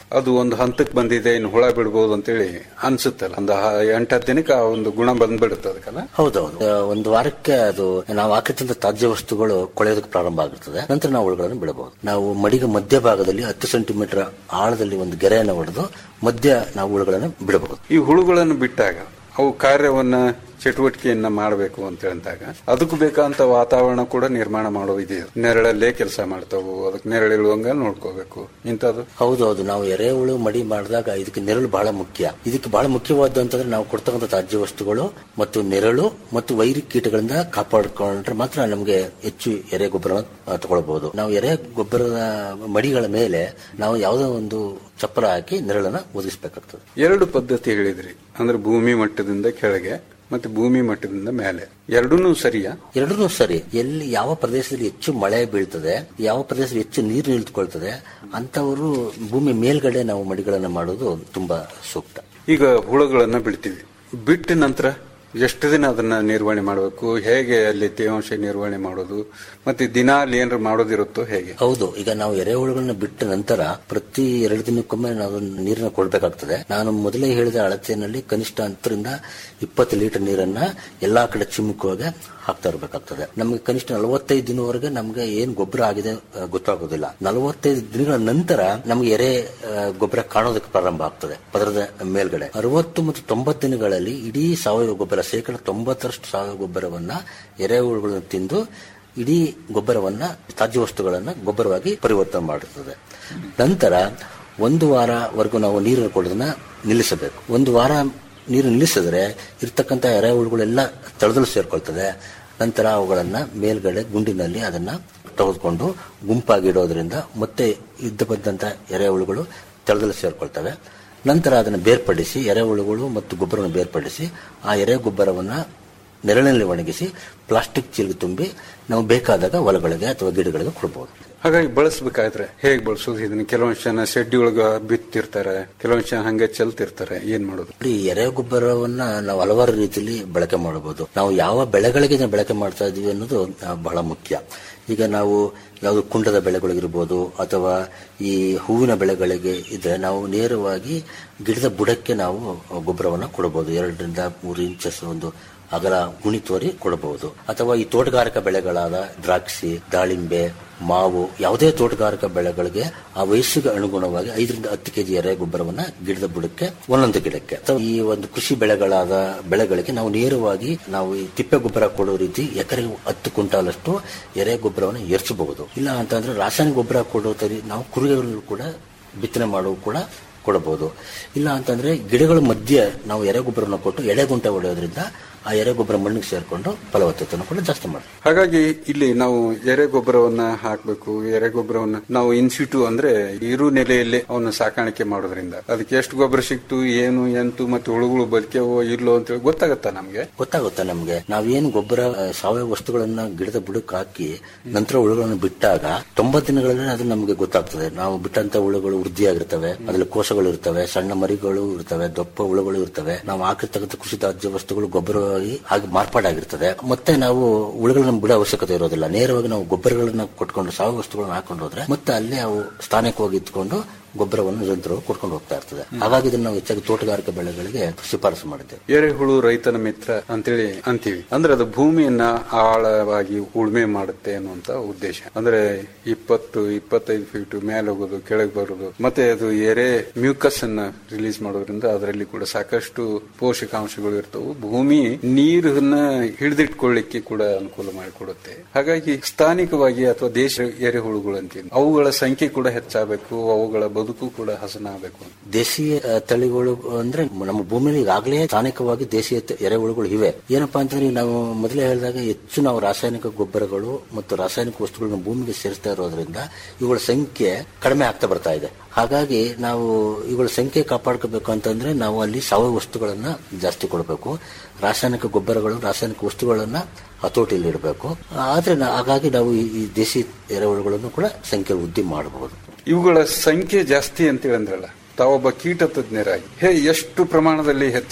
ಅದು ಒಂದು ಹಂತಕ್ಕೆ ಬಂದಿದೆ ಇನ್ನು ಹುಳ ಬಿಡ್ಬೋದು ಅಂತೇಳಿ ಅನ್ಸುತ್ತಲ್ಲ ಒಂದು ಹ- ಎಂಟತ್ತು ದಿನಕ್ಕೆ ಆ ಒಂದು ಗುಣ ಬಂದ್ಬಿಡುತ್ತೆ ಅದಕ್ಕಲ್ಲ ಹೌದೌದು ಆ, ಒಂದು ವಾರಕ್ಕೆ ಅದು ನಾವು ಹಾಕಿದಂತ ತ್ಯಾಜ್ಯ ವಸ್ತುಗಳು ಕೊಳೆಯೋದಕ್ಕೆ ಪ್ರಾರಂಭ ಆಗಿರ್ತದೆ ನಂತರ ನಾವು ಹುಳುಗಳನ್ನು ಬಿಡಬಹುದು ನಾವು ಮಡಿಗೆ ಮಧ್ಯಭಾಗದಲ್ಲಿ ಹತ್ತು ಸೆಂಟಿಮೀಟರ್ ಆಳದಲ್ಲಿ ಒಂದು ಗೆರೆಯನ್ನು ಹೊಡೆದು ಮಧ್ಯ ನಾವು ಹುಳುಗಳನ್ನು ಬಿಡಬಹುದು ಈ ಹುಳುಗಳನ್ನು ಬಿಟ್ಟಾಗ ಅವು ಕಾರ್ಯವನ್ನ ಚಟುವಟಿಕೆಯನ್ನ ಮಾಡಬೇಕು ಅಂತ ಹೇಳಿದಾಗ ಅದಕ್ಕೂ ಬೇಕಾದಂತ ವಾತಾವರಣ ಕೂಡ ನಿರ್ಮಾಣ ಮಾಡೋ ಇದೆ ನೆರಳಲ್ಲೇ ಕೆಲಸ ಮಾಡ್ತಾವು ಅದಕ್ಕೆ ನೆರಳಿಳುವಂಗ ನೋಡ್ಕೋಬೇಕು ಇಂಥದ್ದು ಹೌದೌದು ನಾವು ಎರೆಹುಳು ಮಡಿ ಮಾಡಿದಾಗ ಇದಕ್ಕೆ ನೆರಳು ಬಹಳ ಮುಖ್ಯ ಇದಕ್ಕೆ ಬಹಳ ಮುಖ್ಯವಾದ ಅಂತಂದ್ರೆ ನಾವು ಕೊಡ್ತಕ್ಕಂಥ ತ್ಯಾಜ್ಯ ವಸ್ತುಗಳು ಮತ್ತು ನೆರಳು ಮತ್ತು ವೈರಿ ಕೀಟಗಳಿಂದ ಕಾಪಾಡಿಕೊಂಡ್ರೆ ಮಾತ್ರ ನಮಗೆ ಹೆಚ್ಚು ಎರೆ ಗೊಬ್ಬರ ತಗೊಳ್ಬಹುದು ನಾವು ಎರೆ ಗೊಬ್ಬರದ ಮಡಿಗಳ ಮೇಲೆ ನಾವು ಯಾವುದೋ ಒಂದು ಚಪ್ಪರ ಹಾಕಿ ನೆರಳನ್ನ ಒದಗಿಸಬೇಕಾಗ್ತದೆ ಎರಡು ಪದ್ಧತಿ ಹೇಳಿದ್ರಿ ಅಂದ್ರೆ ಭೂಮಿ ಮಟ್ಟದಿಂದ ಕೆಳಗೆ ಮತ್ತೆ ಭೂಮಿ ಮಟ್ಟದಿಂದ ಮೇಲೆ ಎರಡೂ ಸರಿಯಾ ಎರಡೂ ಸರಿ ಎಲ್ಲಿ ಯಾವ ಪ್ರದೇಶದಲ್ಲಿ ಹೆಚ್ಚು ಮಳೆ ಬೀಳ್ತದೆ ಯಾವ ಪ್ರದೇಶದಲ್ಲಿ ಹೆಚ್ಚು ನೀರು ನಿಂತುಕೊಳ್ತದೆ ಅಂತವರು ಭೂಮಿ ಮೇಲ್ಗಡೆ ನಾವು ಮಡಿಗಳನ್ನ ಮಾಡೋದು ತುಂಬಾ ಸೂಕ್ತ ಈಗ ಹುಳುಗಳನ್ನ ಬಿಡ್ತೀವಿ ಬಿಟ್ಟ ನಂತರ ಎಷ್ಟು ದಿನ ಅದನ್ನ ನಿರ್ವಹಣೆ ಮಾಡಬೇಕು ಹೇಗೆ ಅಲ್ಲಿ ತೇವಾಂಶ ನಿರ್ವಹಣೆ ಮಾಡೋದು ಮತ್ತೆ ದಿನ ಅಲ್ಲಿ ಏನಾರು ಮಾಡೋದಿರುತ್ತೋ ಹೇಗೆ ಹೌದು ಈಗ ನಾವು ಎರೆಹುಳುಗಳನ್ನ ಬಿಟ್ಟ ನಂತರ ಪ್ರತಿ ಎರಡು ದಿನಕ್ಕೊಮ್ಮೆ ನಾವು ನೀರನ್ನ ಕೊಡಬೇಕಾಗ್ತದೆ ನಾನು ಮೊದಲೇ ಹೇಳಿದ ಅಳತೆಯಲ್ಲಿ ಕನಿಷ್ಠ ಹತ್ತರಿಂದ ಇಪ್ಪತ್ತು ಲೀಟರ್ ನೀರನ್ನ ಎಲ್ಲಾ ಕಡೆ ಚಿಮ್ಮುಕುವಾಗ ಹಾಕ್ತಾ ಇರಬೇಕಾಗ್ತದೆ ನಮಗೆ ಕನಿಷ್ಠ ನಲವತ್ತೈದು ದಿನವರೆಗೆ ನಮಗೆ ಏನ್ ಗೊಬ್ಬರ ಆಗಿದೆ ಆ, ಗೊತ್ತಾಗೋದಿಲ್ಲ ನಲವತ್ತೈದು ದಿನಗಳ ನಂತರ ನಮಗೆ ಎರೆ ಆ, ಗೊಬ್ಬರ ಕಾಣೋದಕ್ಕೆ ಪ್ರಾರಂಭ ಆಗ್ತದೆ ಪದರದ ಮೇಲ್ಗಡೆ ಅರವತ್ತು ಮತ್ತು ತೊಂಬತ್ತು ದಿನಗಳಲ್ಲಿ ಇಡೀ ಸಾವಯವ ಗೊಬ್ಬರ ಶೇಕಡ ತೊಂಬತ್ತರಷ್ಟು ಸಾವಯವ ಗೊಬ್ಬರವನ್ನ ಎರೆಹುಳುಗಳನ್ನು ತಿಂದು ಇಡೀ ಗೊಬ್ಬರವನ್ನ ತ್ಯಾಜ್ಯ ವಸ್ತುಗಳನ್ನ ಗೊಬ್ಬರವಾಗಿ ಪರಿವರ್ತನೆ ಮಾಡುತ್ತದೆ ನಂತರ ಒಂದು ವಾರವರೆಗೂ ನಾವು ನೀರನ್ನು ಕೊಡೋದನ್ನ ನಿಲ್ಲಿಸಬೇಕು ಒಂದು ವಾರ ನೀರು ನಿಲ್ಲಿಸಿದ್ರೆ ಇರ್ತಕ್ಕಂಥ ಎರೆಹುಳುಗಳೆಲ್ಲ ತಳದಲ್ಲಿ ಸೇರ್ಕೊಳ್ತದೆ ನಂತರ ಅವುಗಳನ್ನ ಮೇಲ್ಗಡೆ ಗುಂಡಿನಲ್ಲಿ ಅದನ್ನ ತೆಗೆದುಕೊಂಡು ಗುಂಪಾಗಿ ಇಡೋದ್ರಿಂದ ಮತ್ತೆ ಇದ್ದ ಬಂದಂತ ಎರೆಹುಳುಗಳು ತಳದಲ್ಲಿ ಸೇರ್ಕೊಳ್ತವೆ ನಂತರ ಅದನ್ನು ಬೇರ್ಪಡಿಸಿ ಎರೆಹುಳುಗಳು ಮತ್ತು ಗೊಬ್ಬರವನ್ನು ಬೇರ್ಪಡಿಸಿ ಆ ಎರೆ ಗೊಬ್ಬರವನ್ನ ನೆರಳಿನಲ್ಲಿ ಒಣಗಿಸಿ ಪ್ಲಾಸ್ಟಿಕ್ ಚೀಲ ತುಂಬಿ ನಾವು ಬೇಕಾದಾಗ ಹೊಲಗಳಿಗೆ ಅಥವಾ ಗಿಡಗಳಿಗೆ ಕೊಡಬಹುದು ಹಾಗಾಗಿ ಬಳಸಬೇಕಾದ್ರೆ ಹೇಗೆ ಬಳಸೋದು ಇದನ್ನ ಕೆಲವೊಂದು ಜನ ಶೆಡ್ಡಿ ಒಳಗ ಬಿತ್ತಿರ್ತಾರೆ ಕೆಲವೊಂದು ಜನ ಹಂಗೆ ಚೆಲ್ತಿರ್ತಾರೆ ಏನ್ ಮಾಡೋದು ಈ ಎರೆ ಗೊಬ್ಬರವನ್ನ ನಾವು ಹಲವಾರು ರೀತಿಯಲ್ಲಿ ಬಳಕೆ ಮಾಡಬಹುದು ನಾವು ಯಾವ ಬೆಳೆಗಳಿಗೆ ಇದನ್ನ ಬಳಕೆ ಮಾಡ್ತಾ ಇದೀವಿ ಅನ್ನೋದು ಆ, ಬಹಳ ಮುಖ್ಯ ಈಗ ನಾವು ಯಾವುದು ಕುಂಡದ ಬೆಳೆಗಳಿಗಿರ್ಬೋದು ಅಥವಾ ಈ ಹೂವಿನ ಬೆಳೆಗಳಿಗೆ ಇದ್ರೆ ನಾವು ನೇರವಾಗಿ ಗಿಡದ ಬುಡಕ್ಕೆ ನಾವು ಗೊಬ್ಬರವನ್ನ ಕೊಡಬಹುದು ಎರಡರಿಂದ ಮೂರು ಇಂಚಸ್ ಒಂದು ಅಗಲ ಗುಣಿ ತೋರಿ ಕೊಡಬಹುದು ಅಥವಾ ಈ ತೋಟಗಾರಿಕಾ ಬೆಳೆಗಳಾದ ದ್ರಾಕ್ಷಿ ದಾಳಿಂಬೆ ಮಾವು ಯಾವುದೇ ತೋಟಗಾರಿಕಾ ಬೆಳೆಗಳಿಗೆ ಆ ವಯಸ್ಸಿಗೆ ಅನುಗುಣವಾಗಿ ಐದರಿಂದ ಹತ್ತು ಕೆಜಿ ಎರೆ ಗೊಬ್ಬರವನ್ನ ಗಿಡದ ಬುಡಕ್ಕೆ ಒಂದೊಂದು ಗಿಡಕ್ಕೆ ಅಥವಾ ಈ ಒಂದು ಕೃಷಿ ಬೆಳೆಗಳಾದ ಬೆಳೆಗಳಿಗೆ ನಾವು ನೇರವಾಗಿ ನಾವು ಈ ತಿಪ್ಪೆ ಗೊಬ್ಬರ ಕೊಡೋ ರೀತಿ ಎಕರೆಗೆ ಹತ್ತು ಕ್ವಿಂಟಾಲ್ ಅಷ್ಟು ಎರೆ ಗೊಬ್ಬರವನ್ನು ಏರ್ಸಬಹುದು ಇಲ್ಲ ಅಂತಂದ್ರೆ ರಾಸಾಯನಿಕ ಗೊಬ್ಬರ ಕೊಡೋ ತರಿ ನಾವು ಕುರಿಗಳು ಕೂಡ ಬಿತ್ತನೆ ಮಾಡುವ ಕೂಡ ಕೊಡಬಹುದು ಇಲ್ಲ ಅಂತಂದ್ರೆ ಗಿಡಗಳ ಮಧ್ಯೆ ನಾವು ಎರೆ ಗೊಬ್ಬರವನ್ನು ಕೊಟ್ಟು ಎಡೆಗುಂಟೆ ಹೊಡೆಯೋದ್ರಿಂದ ಆ ಎರೆ ಗೊಬ್ಬರ ಮಣ್ಣಿಗೆ ಸೇರ್ಕೊಂಡು ಫಲವತ್ತತೆಯನ್ನು ಕೂಡ ಜಾಸ್ತಿ ಮಾಡ್ತೀವಿ ಹಾಗಾಗಿ ಇಲ್ಲಿ ನಾವು ಎರೆ ಗೊಬ್ಬರವನ್ನ ಹಾಕ್ಬೇಕು ಎರೆ ಗೊಬ್ಬರವನ್ನ ನಾವು ಇನ್ಸಿಟು ಅಂದ್ರೆ ಇರು ನೆಲೆಯಲ್ಲೇ ಅವನ್ನ ಸಾಕಾಣಿಕೆ ಮಾಡೋದ್ರಿಂದ ಅದಕ್ಕೆ ಎಷ್ಟು ಗೊಬ್ಬರ ಸಿಕ್ತು ಏನು ಎಂತು ಮತ್ತೆ ಹುಳುಗಳು ಬದುಕ್ಯವೋ ಇರ್ಲೋ ಅಂತೇಳಿ ಗೊತ್ತಾಗತ್ತಾ ನಮ್ಗೆ ಗೊತ್ತಾಗುತ್ತೆ ನಮ್ಗೆ ನಾವೇನು ಗೊಬ್ಬರ ಆ, ಸಾವಯವ ವಸ್ತುಗಳನ್ನ ಗಿಡದ ಬುಡಕ್ಕೆ ಹಾಕಿ ನಂತರ ಹುಳುಗಳನ್ನು ಬಿಟ್ಟಾಗ ತೊಂಬತ್ತು ದಿನಗಳಲ್ಲಿ ಅದು ನಮಗೆ ಗೊತ್ತಾಗ್ತದೆ ನಾವು ಬಿಟ್ಟಂತ ಹುಳುಗಳು ವೃದ್ಧಿಯಾಗಿರ್ತವೆ ಅದ್ರಲ್ಲಿ ಕೋಶಗಳು ಇರ್ತವೆ ಸಣ್ಣ ಮರಿಗಳು ಇರ್ತವೆ ದೊಪ್ಪ ಹುಳುಗಳು ಇರ್ತವೆ ನಾವು ಹಾಕಿರ್ತಕ್ಕಂಥ ಕೃಷಿ ತ್ಯಾಜ್ಯ ವಸ್ತುಗಳು ಗೊಬ್ಬರವಾಗಿ ಆಗಿ ಮಾರ್ಪಾಡಾಗಿರ್ತದೆ ಮತ್ತೆ ನಾವು ಹುಳುಗಳನ್ನ ಬಿಡೋ ಅವಶ್ಯಕತೆ ಇರೋದಿಲ್ಲ ನೇರವಾಗಿ ನಾವು ಗೊಬ್ಬರಗಳನ್ನ ಕೊಟ್ಕೊಂಡು ಸಾವಯವ ವಸ್ತುಗಳನ್ನ ಹಾಕೊಂಡು ಹೋದ್ರೆ ಮತ್ತೆ ಅಲ್ಲೇ ಅವು ಸ್ಥಾನಿಕವಾಗಿ ಇಟ್ಕೊಂಡು ಗೊಬ್ಬರವನ್ನು ನಿರಂತರವಾಗಿ ಕೊಟ್ಕೊಂಡು ಹೋಗ್ತಾ ಇರ್ತದೆ ಹಾಗಾಗಿ ಇದನ್ನ ನಾವು ಹೆಚ್ಚಾಗಿ ತೋಟಗಾರಿಕಾ ಬೆಳೆಗಳಿಗೆ ಶಿಫಾರಸು ಮಾಡಿದ್ದೇವೆ ಎರೆಹುಳು ರೈತನ ಮಿತ್ರ ಅಂತೇಳಿ ಅಂತೀವಿ ಅಂದ್ರೆ ಅದು ಭೂಮಿಯನ್ನ ಆಳವಾಗಿ ಉಳುಮೆ ಮಾಡುತ್ತೆ ಅನ್ನುವಂತ ಉದ್ದೇಶ ಅಂದ್ರೆ ಇಪ್ಪತ್ತು ಇಪ್ಪತ್ತೈದು ಫೀಟ್ ಮೇಲೆ ಹೋಗೋದು ಕೆಳಗೆ ಬರೋದು ಮತ್ತೆ ಅದು ಎರೆ ಮ್ಯೂಕಸ್ ಅನ್ನ ರಿಲೀಸ್ ಮಾಡೋದ್ರಿಂದ ಅದರಲ್ಲಿ ಕೂಡ ಸಾಕಷ್ಟು ಪೋಷಕಾಂಶಗಳು ಇರ್ತವು ಭೂಮಿ ನೀರನ್ನ ಹಿಡಿದಿಟ್ಕೊಳ್ಳಿಕ್ಕೆ ಕೂಡ ಅನುಕೂಲ ಮಾಡಿಕೊಡುತ್ತೆ ಹಾಗಾಗಿ ಸ್ಥಾನಿಕವಾಗಿ ಅಥವಾ ದೇಶ ಎರೆಹುಳುಗಳು ಅಂತೀವಿ ಅವುಗಳ ಸಂಖ್ಯೆ ಕೂಡ ಹೆಚ್ಚಾಗಬೇಕು ಅವುಗಳ ಬದುಕು ಕೂಡ ಹಸನಾಗಬೇಕು ದೇಶೀಯ ಆ, ತಳಿಗಳು ಅಂದ್ರೆ ನಮ್ಮ ಭೂಮಿಯಲ್ಲಿ ಈಗಾಗಲೇ ಸ್ಥಾನಿಕವಾಗಿ ದೇಶೀಯ ತ- ಎರೆಹುಳುಗಳು ಇವೆ ಏನಪ್ಪಾ ಅಂತಂದ್ರೆ ನಾವು ಮೊದಲೇ ಹೇಳಿದಾಗ ಹೆಚ್ಚು ನಾವು ರಾಸಾಯನಿಕ ಗೊಬ್ಬರಗಳು ಮತ್ತು ರಾಸಾಯನಿಕ ವಸ್ತುಗಳನ್ನ ಭೂಮಿಗೆ ಸೇರಿಸ್ತಾ ಇರೋದ್ರಿಂದ ಇವುಗಳ ಸಂಖ್ಯೆ ಕಡಿಮೆ ಆಗ್ತಾ ಬರ್ತಾ ಇದೆ ಹಾಗಾಗಿ ನಾವು ಇವುಗಳ ಸಂಖ್ಯೆ ಕಾಪಾಡ್ಕೋಬೇಕು ಅಂತಂದ್ರೆ ನಾವು ಅಲ್ಲಿ ಸಾವಯವ ವಸ್ತುಗಳನ್ನ ಜಾಸ್ತಿ ಕೊಡಬೇಕು ರಾಸಾಯನಿಕ ಗೊಬ್ಬರಗಳು ರಾಸಾಯನಿಕ ವಸ್ತುಗಳನ್ನ ಹತೋಟಿಯಲ್ಲಿ ಇಡಬೇಕು ಆದ್ರೆ ನಾ- ಹಾಗಾಗಿ ನಾವು ಈ- ಈ ದೇಶಿ ಎರೆಹುಳುಗಳನ್ನು ಕೂಡ ಸಂಖ್ಯೆ ವೃದ್ಧಿ ಮಾಡಬಹುದು ಇವುಗಳ ಸಂಖ್ಯೆ ಜಾಸ್ತಿ ಅಂತೇಳಿ ಅಂದ್ರಲ್ಲ ತಾವೊಬ್ಬ ಕೀಟ ತಜ್ಞರಾಗಿ ಹೇ ಎಷ್ಟು ಪ್ರಮಾಣದಲ್ಲಿ ಹೆಚ್ಚಾಗುತ್ತೆ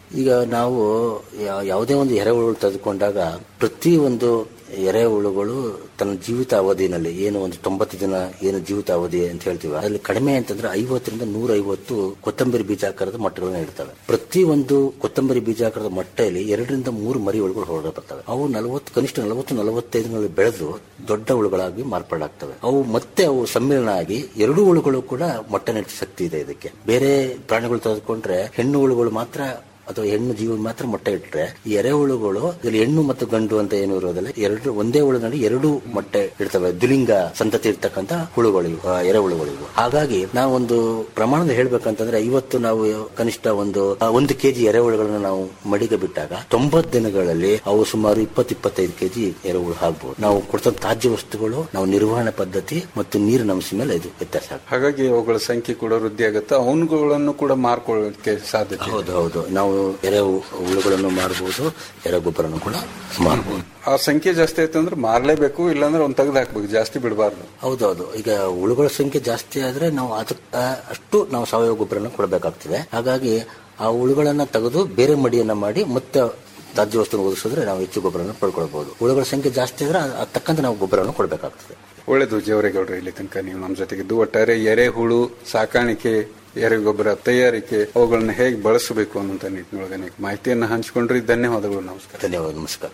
ಈಗ ನಾವು ಯಾ- ಯಾವುದೇ ಒಂದು ಎರೆಹುಳು ತೆಗೆದುಕೊಂಡಾಗ ಪ್ರತಿ ಒಂದು ಎರೆಹುಳುಗಳು ತನ್ನ ಜೀವಿತ ಅವಧಿನಲ್ಲಿ ಏನು ಒಂದು ತೊಂಬತ್ತು ದಿನ ಏನು ಜೀವಿತ ಅವಧಿ ಅಂತ ಹೇಳ್ತೀವಿ ಅದರಲ್ಲಿ ಕಡಿಮೆ ಅಂತಂದ್ರೆ ಐವತ್ತರಿಂದ ನೂರ ಐವತ್ತು ಕೊತ್ತಂಬರಿ ಬೀಜಾಕಾರದ ಮೊಟ್ಟೆಗಳನ್ನ ಇಡ್ತವೆ ಪ್ರತಿ ಒಂದು ಕೊತ್ತಂಬರಿ ಬೀಜಾಕಾರದ ಮೊಟ್ಟೆಯಲ್ಲಿ ಎರಡರಿಂದ ಮೂರು ಮರಿ ಹುಳುಗಳು ಹೊರಗೆ ಬರ್ತವೆ ಅವು ನಲವತ್ತು ಕನಿಷ್ಠ ನಲವತ್ತು ನಲವತ್ತೈದು ದಿನಗಳಲ್ಲಿ ಬೆಳೆದು ದೊಡ್ಡ ಹುಳುಗಳಾಗಿ ಮಾರ್ಪಾಡಾಗ್ತವೆ ಅವು ಮತ್ತೆ ಅವು ಸಮ್ಮಿಲನ ಆಗಿ ಎರಡು ಹುಳುಗಳು ಕೂಡ ಮೊಟ್ಟೆ ನೆಟ್ಟ ಶಕ್ತಿ ಇದೆ ಇದಕ್ಕೆ ಬೇರೆ ಪ್ರಾಣಿಗಳು ತೆಗೆದುಕೊಂಡ್ರೆ ಹೆಣ್ಣು ಹುಳುಗಳು ಮಾತ್ರ ಅಥವಾ ಹೆಣ್ಣು ಜೀವ ಮಾತ್ರ ಮೊಟ್ಟೆ ಇಟ್ಟರೆ ಈ ಎರೆಹುಳುಗಳು ಇಲ್ಲಿ ಹೆಣ್ಣು ಮತ್ತು ಗಂಡು ಅಂತ ಏನು ಇರೋದಿಲ್ಲ ಎರಡು ಒಂದೇ ಹುಳುನಲ್ಲಿ ಎರಡು ಮೊಟ್ಟೆ ಇಡ್ತವೆ ದ್ವಿಲಿಂಗ ಸಂತತಿ ಇರ್ತಕ್ಕಂತ ಹುಳುಗಳು ಇವು, ಆ, ಎರೆಹುಳುಗಳು ಇವು. ಹಾಗಾಗಿ ನಾವು ಒಂದು ಪ್ರಮಾಣದ ಹೇಳ್ಬೇಕಂತಂದ್ರೆ ಇವತ್ತು ನಾವು ಕನಿಷ್ಠ ಒಂದು ಆ, ಒಂದು ಕೆಜಿ ಎರೆಹುಳುಗಳನ್ನ ನಾವು ಮಡಿಗೆ ಬಿಟ್ಟಾಗ ತೊಂಬತ್ತು ದಿನಗಳಲ್ಲಿ ಅವು ಸುಮಾರು ಇಪ್ಪತ್ತು ಇಪ್ಪತ್ತೈದು ಕೆಜಿ ಎರೆಹುಳು ಆಗ್ಬಹುದು ನಾವು ಕೊಡ್ತ ತಾಜ್ಯ ವಸ್ತುಗಳು ನಾವು ನಿರ್ವಹಣೆ ಪದ್ಧತಿ ಮತ್ತು ನೀರಿನ ಅಂಶ ಮೇಲೆ ಇದು ವ್ಯತ್ಯಾಸ ಆಗುತ್ತೆ ಹಾಗಾಗಿ ಅವುಗಳ ಸಂಖ್ಯೆ ಕೂಡ ವೃದ್ಧಿ ಆಗುತ್ತೆ ಅವನುಗಳನ್ನು ಕೂಡ ಮಾರ್ಕೊಳ್ಳೋಕೆ ಸಾಧ್ಯತೆ ಹೌದು ಹೌದು ನಾವು ಎರೆ ಹುಳುಗಳನ್ನು ಮಾರಬಹುದು ಎರೆ ಗೊಬ್ಬರನ್ನು ಕೂಡ ಮಾರಬಹುದು ಆ ಸಂಖ್ಯೆ ಜಾಸ್ತಿ ಆಯ್ತು ಅಂದ್ರೆ ಮಾರ್ಲೇಬೇಕು ಇಲ್ಲಾಂದ್ರೆ ಅವ್ನು ತೆಗೆದು ಹಾಕ್ಬೇಕು ಜಾಸ್ತಿ ಬಿಡಬಾರ್ದು ಹೌದೌದು ಈಗ ಹುಳುಗಳ ಸಂಖ್ಯೆ ಜಾಸ್ತಿ ಆದ್ರೆ ನಾವು ಅದಕ್ಕೆ ಅಷ್ಟು ನಾವು ಸಾವಯವ ಗೊಬ್ಬರನ ಕೊಡಬೇಕಾಗ್ತದೆ ಹಾಗಾಗಿ ಆ ಹುಳುಗಳನ್ನ ತೆಗೆದು ಬೇರೆ ಮಡಿಯನ್ನ ಮಾಡಿ ಮತ್ತೆ ತ್ಯಾಜ್ಯ ವಸ್ತು ಒದಗಿಸಿದ್ರೆ ನಾವು ಹೆಚ್ಚು ಗೊಬ್ಬರನ ಪಡ್ಕೊಳ್ಬಹುದು ಹುಳುಗಳ ಸಂಖ್ಯೆ ಜಾಸ್ತಿ ಆದ್ರೆ ಅದ್ ತಕ್ಕಂತೆ ನಾವು ಗೊಬ್ಬರವನ್ನು ಕೊಡಬೇಕಾಗ್ತದೆ ಒಳ್ಳೇದು ಜವರೇಗೌಡ್ರು ಇಲ್ಲಿ ತನಕ ನೀವು ನಮ್ಮ ಜೊತೆಗಿದ್ದು ಒಟ್ಟಾರೆ ಎರೆಹುಳು ಸಾಕಾಣಿಕೆ ಎರೆಗೊಬ್ಬರ ತಯಾರಿಕೆ ಅವುಗಳನ್ನ ಹೇಗೆ ಬಳಸಬೇಕು ಅನ್ನುವಂತ ನಿಟ್ಟಿನೊಳಗೆ ನೀವು ಮಾಹಿತಿಯನ್ನ ಹಂಚಿಕೊಂಡ್ರಿ ಧನ್ಯವಾದಗಳು ನಮಸ್ಕಾರ ಧನ್ಯವಾದ ನಮಸ್ಕಾರ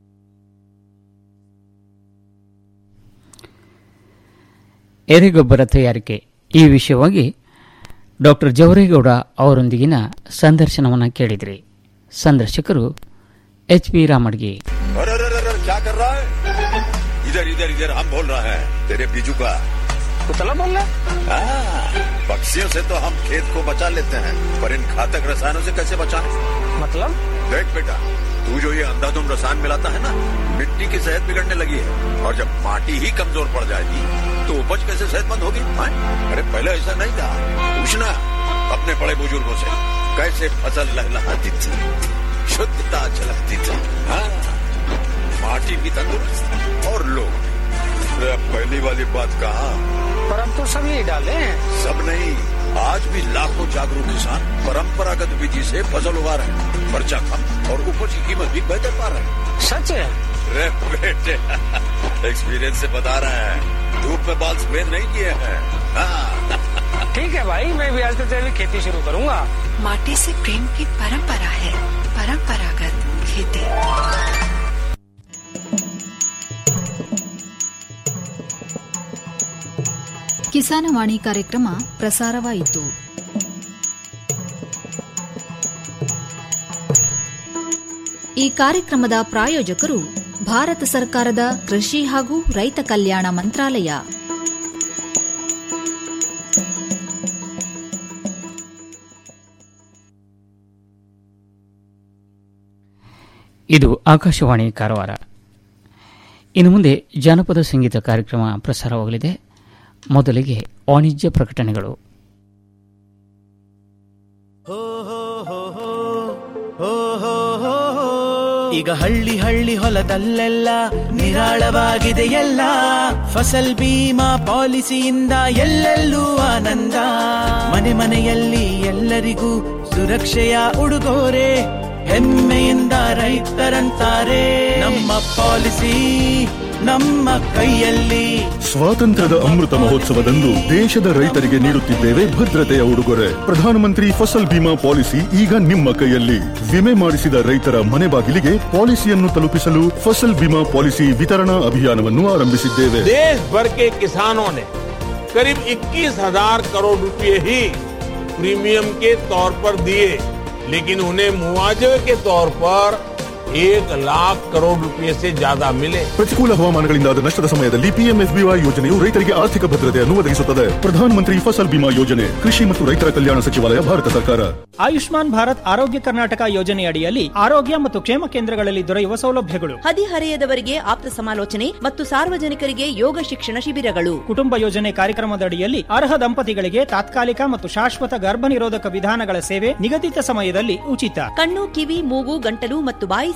ಎರೆಗೊಬ್ಬರ ತಯಾರಿಕೆ ಈ ವಿಷಯವಾಗಿ ಡಾಕ್ಟರ್ ಜವರೇಗೌಡ ಅವರೊಂದಿಗಿನ ಸಂದರ್ಶನವನ್ನು ಕೇಳಿದ್ರಿ ಸಂದರ್ಶಕರು ಎಚ್ ಪಿ ರಾಮಡ್ಗಿ अरे अरे अरे अरे, क्या कर रहा है इधर इधर इधर हम बोल रहा है तेरे बीजू का कुतला बोल रहा हाँ, पक्षियों से तो हम खेत को बचा लेते हैं पर इन घातक रसायनों से कैसे बचाएं? मतलब देख बेटा तू जो ये अंधाधुंध रसायन मिलाता है ना मिट्टी की सेहत बिगड़ने लगी है और जब माटी ही कमजोर पड़ जाएगी तो उपज कैसे सेहतमंद होगी हाँ? अरे पहले ऐसा नहीं था पूछना अपने बड़े बुजुर्गों से कैसे फसल लहलहाती थी शुद्धता झलकती थी हाँ माटी भी तंदुरुस्त और लोग भी। अरे अब पहली वाली बात कहा पर अब तो सब यही डाले हैं सब नहीं आज भी लाखों जागरूक किसान परंपरागत विधि से फसल उगा रहे हैं खर्चा कम और उपज की कीमत भी बेहतर पा रहे हैं सच है अरे बेटे एक्सपीरियंस से बता रहे हैं धूप में बाल सफेद नहीं किए हैं हाँ ठीक है भाई मैं भी आज से तेरी खेती शुरू करूंगा माटी से प्रेम की परंपरा है परंपरागत खेती ಕಿಸಾನವಾಣಿ ಕಾರ್ಯಕ್ರಮ ಪ್ರಸಾರವಾಯಿತು ಈ ಕಾರ್ಯಕ್ರಮದ ಪ್ರಾಯೋಜಕರು ಭಾರತ ಸರ್ಕಾರದ ಕೃಷಿ ಹಾಗೂ ರೈತ ಕಲ್ಯಾಣ ಮಂತ್ರಾಲಯ ಇದು ಆಕಾಶವಾಣಿ ಕಾರವಾರ ಇನ್ನು ಮುಂದೆ ಜಾನಪದ ಸಂಗೀತ ಕಾರ್ಯಕ್ರಮ ಪ್ರಸಾರವಾಗಲಿದೆ ಮೊದಲಿಗೆ ವಾಣಿಜ್ಯ ಪ್ರಕಟಣೆಗಳು ಈಗ ಹಳ್ಳಿ ಹಳ್ಳಿ ಹೊಲದಲ್ಲೆಲ್ಲ ನಿರಾಳವಾಗಿದೆ ಎಲ್ಲ ಫಸಲ್ ಬೀಮಾ ಪಾಲಿಸಿಯಿಂದ ಎಲ್ಲೆಲ್ಲೂ ಆನಂದ ಮನೆ ಮನೆಯಲ್ಲಿ ಎಲ್ಲರಿಗೂ ಸುರಕ್ಷೆಯ ಉಡುಗೊರೆ ಹೆಮ್ಮೆಯಿಂದ ರೈತರಂತಾರೆ ನಮ್ಮ ಪಾಲಿಸಿ ನಮ್ಮ ಕೈಯಲ್ಲಿ ಸ್ವಾತಂತ್ರ್ಯದ ಅಮೃತ ಮಹೋತ್ಸವದಂದು ದೇಶದ ರೈತರಿಗೆ ನೀಡುತ್ತಿದ್ದೇವೆ ಭದ್ರತೆಯ ಉಡುಗೊರೆ ಪ್ರಧಾನಮಂತ್ರಿ ಫಸಲ್ ಬಿಮಾ ಪಾಲಿಸಿ ಈಗ ನಿಮ್ಮ ಕೈಯಲ್ಲಿ ವಿಮೆ ಮಾಡಿಸಿದ ರೈತರ ಮನೆ ಬಾಗಿಲಿಗೆ ಪಾಲಿಸಿಯನ್ನು ತಲುಪಿಸಲು ಫಸಲ್ ಬಿಮಾ ಪಾಲಿಸಿ ವಿತರಣಾ ಅಭಿಯಾನವನ್ನು ಆರಂಭಿಸಿದ್ದೇವೆ देश भर के किसानों ने करीब 21,000 करोड़ रुपए ही प्रीमियम के तौर पर दिए लेकिन उन्हें मुआवजे के तौर पर एक लाख करोड़ रुपए से ज्यादा मिले ಪ್ರತಿಕೂಲ ಹವಾಮಾನಗಳಿಂದಾದ ನಷ್ಟದ ಸಮಯದಲ್ಲಿ ಪಿಎಂಎಫ್ಬಿವೈ ಯೋಜನೆಯು ರೈತರಿಗೆ ಆರ್ಥಿಕ ಭದ್ರತೆಯನ್ನು ಒದಗಿಸುತ್ತದೆ ಪ್ರಧಾನಮಂತ್ರಿ ಫಸಲ್ ಬಿಮಾ ಯೋಜನೆ ಕೃಷಿ ಮತ್ತು ರೈತರ ಕಲ್ಯಾಣ ಸಚಿವಾಲಯ ಭಾರತ ಸರ್ಕಾರ ಆಯುಷ್ಮಾನ್ ಭಾರತ್ ಆರೋಗ್ಯ ಕರ್ನಾಟಕ ಯೋಜನೆಯಡಿಯಲ್ಲಿ ಆರೋಗ್ಯ ಮತ್ತು ಕ್ಷೇಮ ಕೇಂದ್ರಗಳಲ್ಲಿ ದೊರೆಯುವ ಸೌಲಭ್ಯಗಳು ಹದಿಹರೆಯದವರಿಗೆ ಆಪ್ತ ಸಮಾಲೋಚನೆ ಮತ್ತು ಸಾರ್ವಜನಿಕರಿಗೆ ಯೋಗ ಶಿಕ್ಷಣ ಶಿಬಿರಗಳು ಕುಟುಂಬ ಯೋಜನೆ ಕಾರ್ಯಕ್ರಮದಡಿಯಲ್ಲಿ ಅರ್ಹ ದಂಪತಿಗಳಿಗೆ ತಾತ್ಕಾಲಿಕ ಮತ್ತು ಶಾಶ್ವತ ಗರ್ಭ ನಿರೋಧಕ ವಿಧಾನಗಳ ಸೇವೆ ನಿಗದಿತ ಸಮಯದಲ್ಲಿ ಉಚಿತ ಕಣ್ಣು ಕಿವಿ ಮೂಗು ಗಂಟಲು ಮತ್ತು ಬಾಯಿ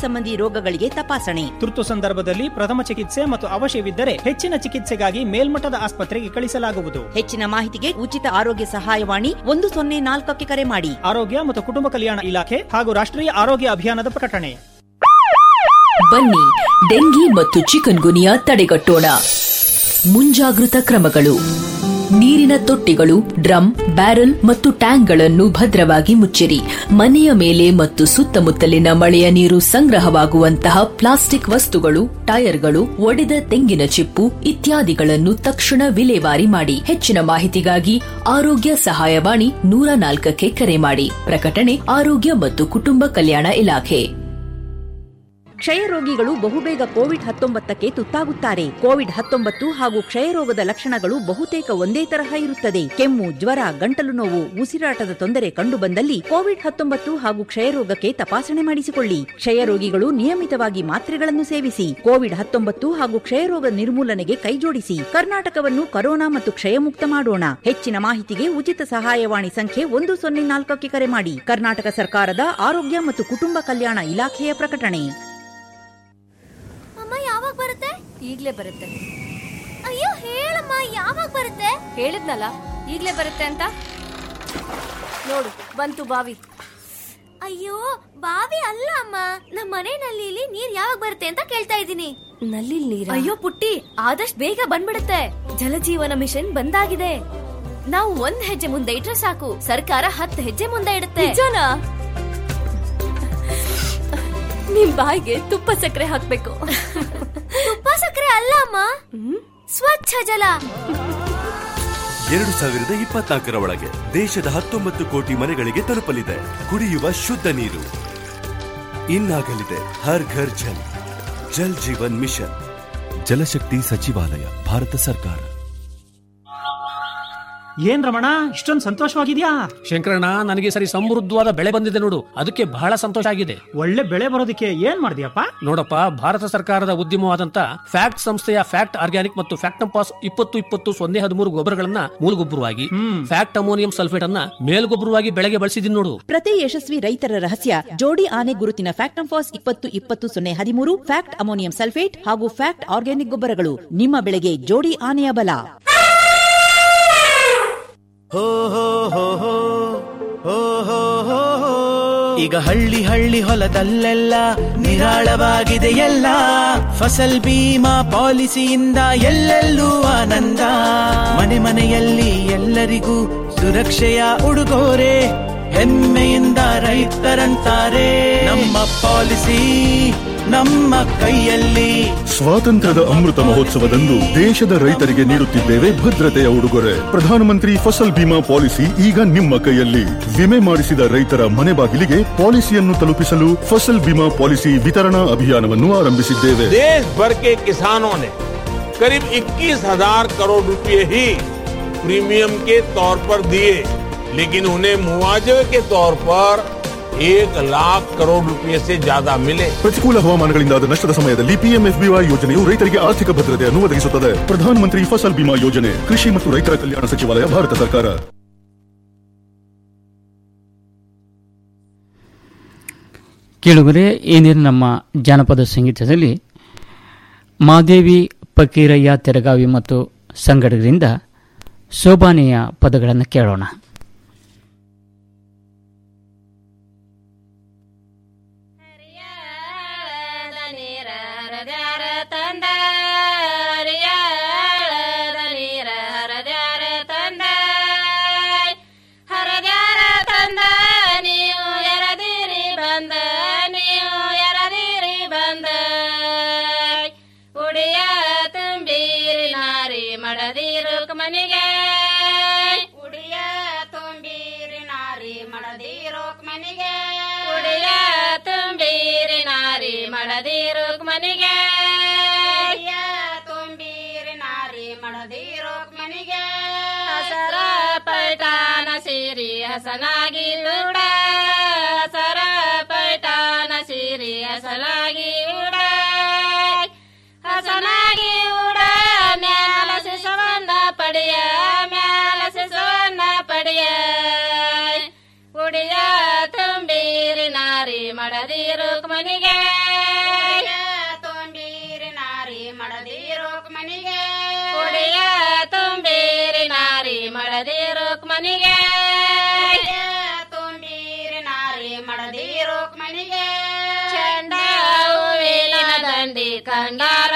ಸಂಬಂಧಿ ರೋಗಗಳಿಗೆ ತಪಾಸಣೆ ತುರ್ತು ಸಂದರ್ಭದಲ್ಲಿ ಪ್ರಥಮ ಚಿಕಿತ್ಸೆ ಮತ್ತು ಅವಶ್ಯವಿದ್ದರೆ ಹೆಚ್ಚಿನ ಚಿಕಿತ್ಸೆಗಾಗಿ ಮೇಲ್ಮಟ್ಟದ ಆಸ್ಪತ್ರೆಗೆ ಕಳಿಸಲಾಗುವುದು ಹೆಚ್ಚಿನ ಮಾಹಿತಿಗೆ ಉಚಿತ ಆರೋಗ್ಯ ಸಹಾಯವಾಣಿ ಒಂದು ಸೊನ್ನೆ ನಾಲ್ಕಕ್ಕೆ ಕರೆ ಮಾಡಿ ಆರೋಗ್ಯ ಮತ್ತು ಕುಟುಂಬ ಕಲ್ಯಾಣ ಇಲಾಖೆ ಹಾಗೂ ರಾಷ್ಟ್ರೀಯ ಆರೋಗ್ಯ ಅಭಿಯಾನದ ಪ್ರಕಟಣೆ ಬನ್ನಿ ಡೆಂಗಿ ಮತ್ತು ಚಿಕನ್ ಗುನಿಯಾ ತಡೆಗಟ್ಟೋಣ ಮುಂಜಾಗೃತ ಕ್ರಮಗಳು ನೀರಿನ ತೊಟ್ಟಿಗಳು ಡ್ರಮ್ ಬ್ಯಾರಲ್ ಮತ್ತು ಟ್ಯಾಂಕ್ಗಳನ್ನು ಭದ್ರವಾಗಿ ಮುಚ್ಚಿರಿ ಮನೆಯ ಮೇಲೆ ಮತ್ತು ಸುತ್ತಮುತ್ತಲಿನ ಮಳೆಯ ನೀರು ಸಂಗ್ರಹವಾಗುವಂತಹ ಪ್ಲಾಸ್ಟಿಕ್ ವಸ್ತುಗಳು ಟೈರ್ಗಳು ಒಡೆದ ತೆಂಗಿನ ಚಿಪ್ಪು ಇತ್ಯಾದಿಗಳನ್ನು ತಕ್ಷಣ ವಿಲೇವಾರಿ ಮಾಡಿ ಹೆಚ್ಚಿನ ಮಾಹಿತಿಗಾಗಿ ಆರೋಗ್ಯ ಸಹಾಯವಾಣಿ ನೂರ ನಾಲ್ಕಕ್ಕೆ ಕರೆ ಮಾಡಿ ಪ್ರಕಟಣೆ ಆರೋಗ್ಯ ಮತ್ತು ಕುಟುಂಬ ಕಲ್ಯಾಣ ಇಲಾಖೆ ಕ್ಷಯ ರೋಗಿಗಳು ಬಹುಬೇಗ ಕೋವಿಡ್ ಹತ್ತೊಂಬತ್ತಕ್ಕೆ ತುತ್ತಾಗುತ್ತಾರೆ ಕೋವಿಡ್ ಹತ್ತೊಂಬತ್ತು ಹಾಗೂ ಕ್ಷಯರೋಗದ ಲಕ್ಷಣಗಳು ಬಹುತೇಕ ಒಂದೇ ತರಹ ಇರುತ್ತದೆ ಕೆಮ್ಮು ಜ್ವರ ಗಂಟಲು ನೋವು ಉಸಿರಾಟದ ತೊಂದರೆ ಕಂಡುಬಂದಲ್ಲಿ ಕೋವಿಡ್ ಹತ್ತೊಂಬತ್ತು ಹಾಗೂ ಕ್ಷಯರೋಗಕ್ಕೆ ತಪಾಸಣೆ ಮಾಡಿಸಿಕೊಳ್ಳಿ ಕ್ಷಯ ರೋಗಿಗಳು ನಿಯಮಿತವಾಗಿ ಮಾತ್ರೆಗಳನ್ನು ಸೇವಿಸಿ ಕೋವಿಡ್ ಹತ್ತೊಂಬತ್ತು ಹಾಗೂ ಕ್ಷಯರೋಗ ನಿರ್ಮೂಲನೆಗೆ ಕೈಜೋಡಿಸಿ ಕರ್ನಾಟಕವನ್ನು ಕರೋನಾ ಮತ್ತು ಕ್ಷಯಮುಕ್ತ ಮಾಡೋಣ ಹೆಚ್ಚಿನ ಮಾಹಿತಿಗೆ ಉಚಿತ ಸಹಾಯವಾಣಿ ಸಂಖ್ಯೆ ಒಂದು ಸೊನ್ನೆ ನಾಲ್ಕಕ್ಕೆ ಕರೆ ಮಾಡಿ ಕರ್ನಾಟಕ ಸರ್ಕಾರದ ಆರೋಗ್ಯ ಮತ್ತು ಕುಟುಂಬ ಕಲ್ಯಾಣ ಇಲಾಖೆಯ ಪ್ರಕಟಣೆ ಅಮ್ಮ ಯಾವಾಗ ಬರುತ್ತೆ ಈಗ್ಲೇ ಬರುತ್ತೆ ಅಯ್ಯೋ ಹೇಳಮ್ಮ ಯಾವಾಗ ಬರುತ್ತೆ ಹೇಳಿದ್ನಲ್ಲ ಈಗ್ಲೇ ಬರುತ್ತೆ ಅಂತ ನೋಡು ಬಂತು ಬಾವಿ ಅಯ್ಯೋ ಬಾವಿ ಅಲ್ಲ ಅಮ್ಮ ನಮ್ಮ ಮನೆ ನಲ್ಲಿಲಿ ನೀರ್ ಯಾವಾಗ ಬರುತ್ತೆ ಅಂತ ಕೇಳ್ತಾ ಇದ್ದೀನಿ ನಲ್ಲಿ ನೀರ್ ಅಯ್ಯೋ ಪುಟ್ಟಿ ಆದಷ್ಟು ಬೇಗ ಬಂದ್ಬಿಡುತ್ತೆ ಜಲಜೀವನ ಮಿಷನ್ ಬಂದಾಗಿದೆ ನಾವು ಒಂದ್ ಹೆಜ್ಜೆ ಮುಂದೆ ಇಟ್ರೆ ಸಾಕು ಸರ್ಕಾರ ಹತ್ತು ಹೆಜ್ಜೆ ಮುಂದೆ ಇಡುತ್ತೆ ನಿಜನಾ ನಿಮ್ ಬಾಯಿಗೆ ತುಪ್ಪ ಸಕ್ಕರೆ ಹಾಕ್ಬೇಕು ತುಪ್ಪ ಸಕ್ಕರೆ ಅಲ್ಲ ಅಮ್ಮ ಸ್ವಚ್ಛ ಜಲ ಎರಡು ಸಾವಿರದ ಇಪ್ಪತ್ನಾಲ್ಕರ ಒಳಗೆ ದೇಶದ ಹತ್ತೊಂಬತ್ತು ಕೋಟಿ ಮನೆಗಳಿಗೆ ತಲುಪಲಿದೆ ಕುಡಿಯುವ ಶುದ್ಧ ನೀರು ಇನ್ನಾಗಲಿದೆ ಹರ್ ಘರ್ ಜಲ್ ಜಲ್ ಜೀವನ್ ಮಿಷನ್ ಜಲಶಕ್ತಿ ಸಚಿವಾಲಯ ಭಾರತ ಸರ್ಕಾರ ಏನ್ ರಮಣ ಇಷ್ಟೊಂದು ಸಂತೋಷವಾಗಿದ್ಯಾ ಶಂಕರಣ್ಣ ನನಗೆ ಸರಿ ಸಮೃದ್ಧವಾದ ಬೆಳೆ ಬಂದಿದೆ ನೋಡು ಅದಕ್ಕೆ ಬಹಳ ಸಂತೋಷ ಆಗಿದೆ ಒಳ್ಳೆ ಬೆಳೆ ಬರೋದಕ್ಕೆ ಏನ್ ಮಾಡಿದ್ಯಪ್ಪ ನೋಡಪ್ಪ ಭಾರತ ಸರ್ಕಾರದ ಉದ್ಯಮವಾದಂತ ಫ್ಯಾಕ್ಟ್ ಸಂಸ್ಥೆಯ ಫ್ಯಾಕ್ಟ್ ಆರ್ಗ್ಯಾನಿಕ್ ಮತ್ತು ಫ್ಯಾಕ್ಟಂಪಾಸ್ ಇಪ್ಪತ್ತು ಇಪ್ಪತ್ತು ಸೊನ್ನೆ ಹದಿಮೂರು ಗೊಬ್ಬರಗಳನ್ನ ಮೂಲಗೊಬ್ಬರವಾಗಿ ಫ್ಯಾಕ್ಟ್ ಅಮೋನಿಯಂ ಸಲ್ಫೇಟ್ ಅನ್ನ ಮೇಲ್ಗೊಬ್ಬರವಾಗಿ ಬೆಳೆಗೆ ಬಳಸಿದೀನಿ ನೋಡು ಪ್ರತಿ ಯಶಸ್ವಿ ರೈತರ ರಹಸ್ಯ ಜೋಡಿ ಆನೆ ಗುರುತಿನ ಫ್ಯಾಕ್ಟಂಫಾಸ್ ಇಪ್ಪತ್ತು ಇಪ್ಪತ್ತು ಸೊನ್ನೆ ಹದಿಮೂರು ಫ್ಯಾಕ್ಟ್ ಅಮೋನಿಯಂ ಸಲ್ಫೇಟ್ ಹಾಗೂ ಫ್ಯಾಕ್ಟ್ ಆರ್ಗ್ಯಾನಿಕ್ ಗೊಬ್ಬರಗಳು ನಿಮ್ಮ ಬೆಳೆಗೆ ಜೋಡಿ ಆನೆಯ ಬಲ ಹೋ ಹೋ ಹೋ ಹೋ ಹೋ ಹೋ ಹೋ ಹೋ. ಈಗ ಹಳ್ಳಿ ಹಳ್ಳಿ ಹೊಲದಲ್ಲೆಲ್ಲ ನಿರಾಳವಾಗಿದೆ ಎಲ್ಲ ಫಸಲ್ ಬೀಮಾ ಪಾಲಿಸಿಯಿಂದ ಎಲ್ಲೆಲ್ಲೂ ಆನಂದ ಮನೆ ಮನೆಯಲ್ಲಿ ಎಲ್ಲರಿಗೂ ಸುರಕ್ಷೆಯ ಉಡುಗೊರೆ ಹೆಮ್ಮೆಯಿಂದ ರೈತರಂತಾರೆ ನಮ್ಮ ಪಾಲಿಸಿ ನಮ್ಮ ಕೈಯಲ್ಲಿ ಸ್ವಾತಂತ್ರ್ಯದ ಅಮೃತ ಮಹೋತ್ಸವದಂದು ದೇಶದ ರೈತರಿಗೆ ನೀಡುತ್ತಿದ್ದೇವೆ ಭದ್ರತೆಯ ಉಡುಗೊರೆ ಪ್ರಧಾನಮಂತ್ರಿ ಫಸಲ್ ಬಿಮಾ ಪಾಲಿಸಿ ಈಗ ನಿಮ್ಮ ಕೈಯಲ್ಲಿ ವಿಮೆ ಮಾಡಿಸಿದ ರೈತರ ಮನೆ ಬಾಗಿಲಿಗೆ ಪಾಲಿಸಿಯನ್ನು ತಲುಪಿಸಲು ಫಸಲ್ ಬಿಮಾ ಪಾಲಿಸಿ ವಿತರಣಾ ಅಭಿಯಾನವನ್ನು ಆರಂಭಿಸಿದ್ದೇವೆ देश भर के किसानों ने करीब 21,000 करोड़ रुपए ही प्रीमियम के तौर पर दिए लेकिन उन्हें मुआवजे के तौर पर एक लाख करोड़ रुपए से ज्यादा मिले ಪ್ರತಿಕೂಲ ಹವಾಮಾನಗಳಿಂದಾದ ನಷ್ಟದ ಸಮಯದಲ್ಲಿ ಪಿಎಂಎಫ್ಬಿವೈ ಯೋಜನೆಯು ರೈತರಿಗೆ ಆರ್ಥಿಕ ಭದ್ರತೆಯನ್ನು ಒದಗಿಸುತ್ತದೆ ಪ್ರಧಾನಮಂತ್ರಿ ಫಸಲ್ ಬಿಮಾ ಯೋಜನೆ ಕೃಷಿ ಮತ್ತು ರೈತರ ಕಲ್ಯಾಣ ಸಚಿವಾಲಯ ಭಾರತ ಸರ್ಕಾರ ಕೇಳುಗರೆ ಇಂದಿನ ನಮ್ಮ ಜಾನಪದ ಸಂಗೀತದಲ್ಲಿ ಮಾದೇವಿ ಫಕೀರಯ್ಯ ತೆರಗಾವಿ ಮತ್ತು ಸಂಗಡಗರಿಂದ ಸೋಬಾನೆಯ ಪದಗಳನ್ನು ಕೇಳೋಣ ಹರದ್ಯಾರ ತಂದ ನೀವು ಎರದಿರಿ ಬಂದ ನೀವು ಎರದಿರಿ ಬಂದ ಉಡಿಯ ತುಂಬಿರಿ ನಾರಿ ಮಡದಿರು ಮನಿಗೆ ಉಡಿಯ ತುಂಬಿರಿ ನಾರಿ ಮಡದಿರು ಮನಿಗೆ ಉಡಿಯ ತುಂಬಿರಿ ನಾರಿ ಮಡದಿರು ಮನಿಗೆ ಉಡಿಯ ತುಂಬಿರಿ ನಾರಿ ಮಡದಿರು ಮನಿಗೆ ಹಸರ ಪೈಟಾನ ಸೀರಿ ಹಸನಾಗಿ ಉಡ ಹಸರ ಪೈಟಾನ ಸೀರಿ ಹಸನಾಗಿ ಉಡ ಹಸನಾಗಿ ಉಡ ಮ್ಯಾಲ ಶಿಶವನ್ನ ಪಡೆಯ ಮ್ಯಾಲ ಶಿಶವನ್ನ ಪಡೆಯ ಉಡಿಯ ತುಂಬಿರಿ ನಾರಿ ಮಡದಿರು ಮನಿಗೆ ಕಂಡಾರ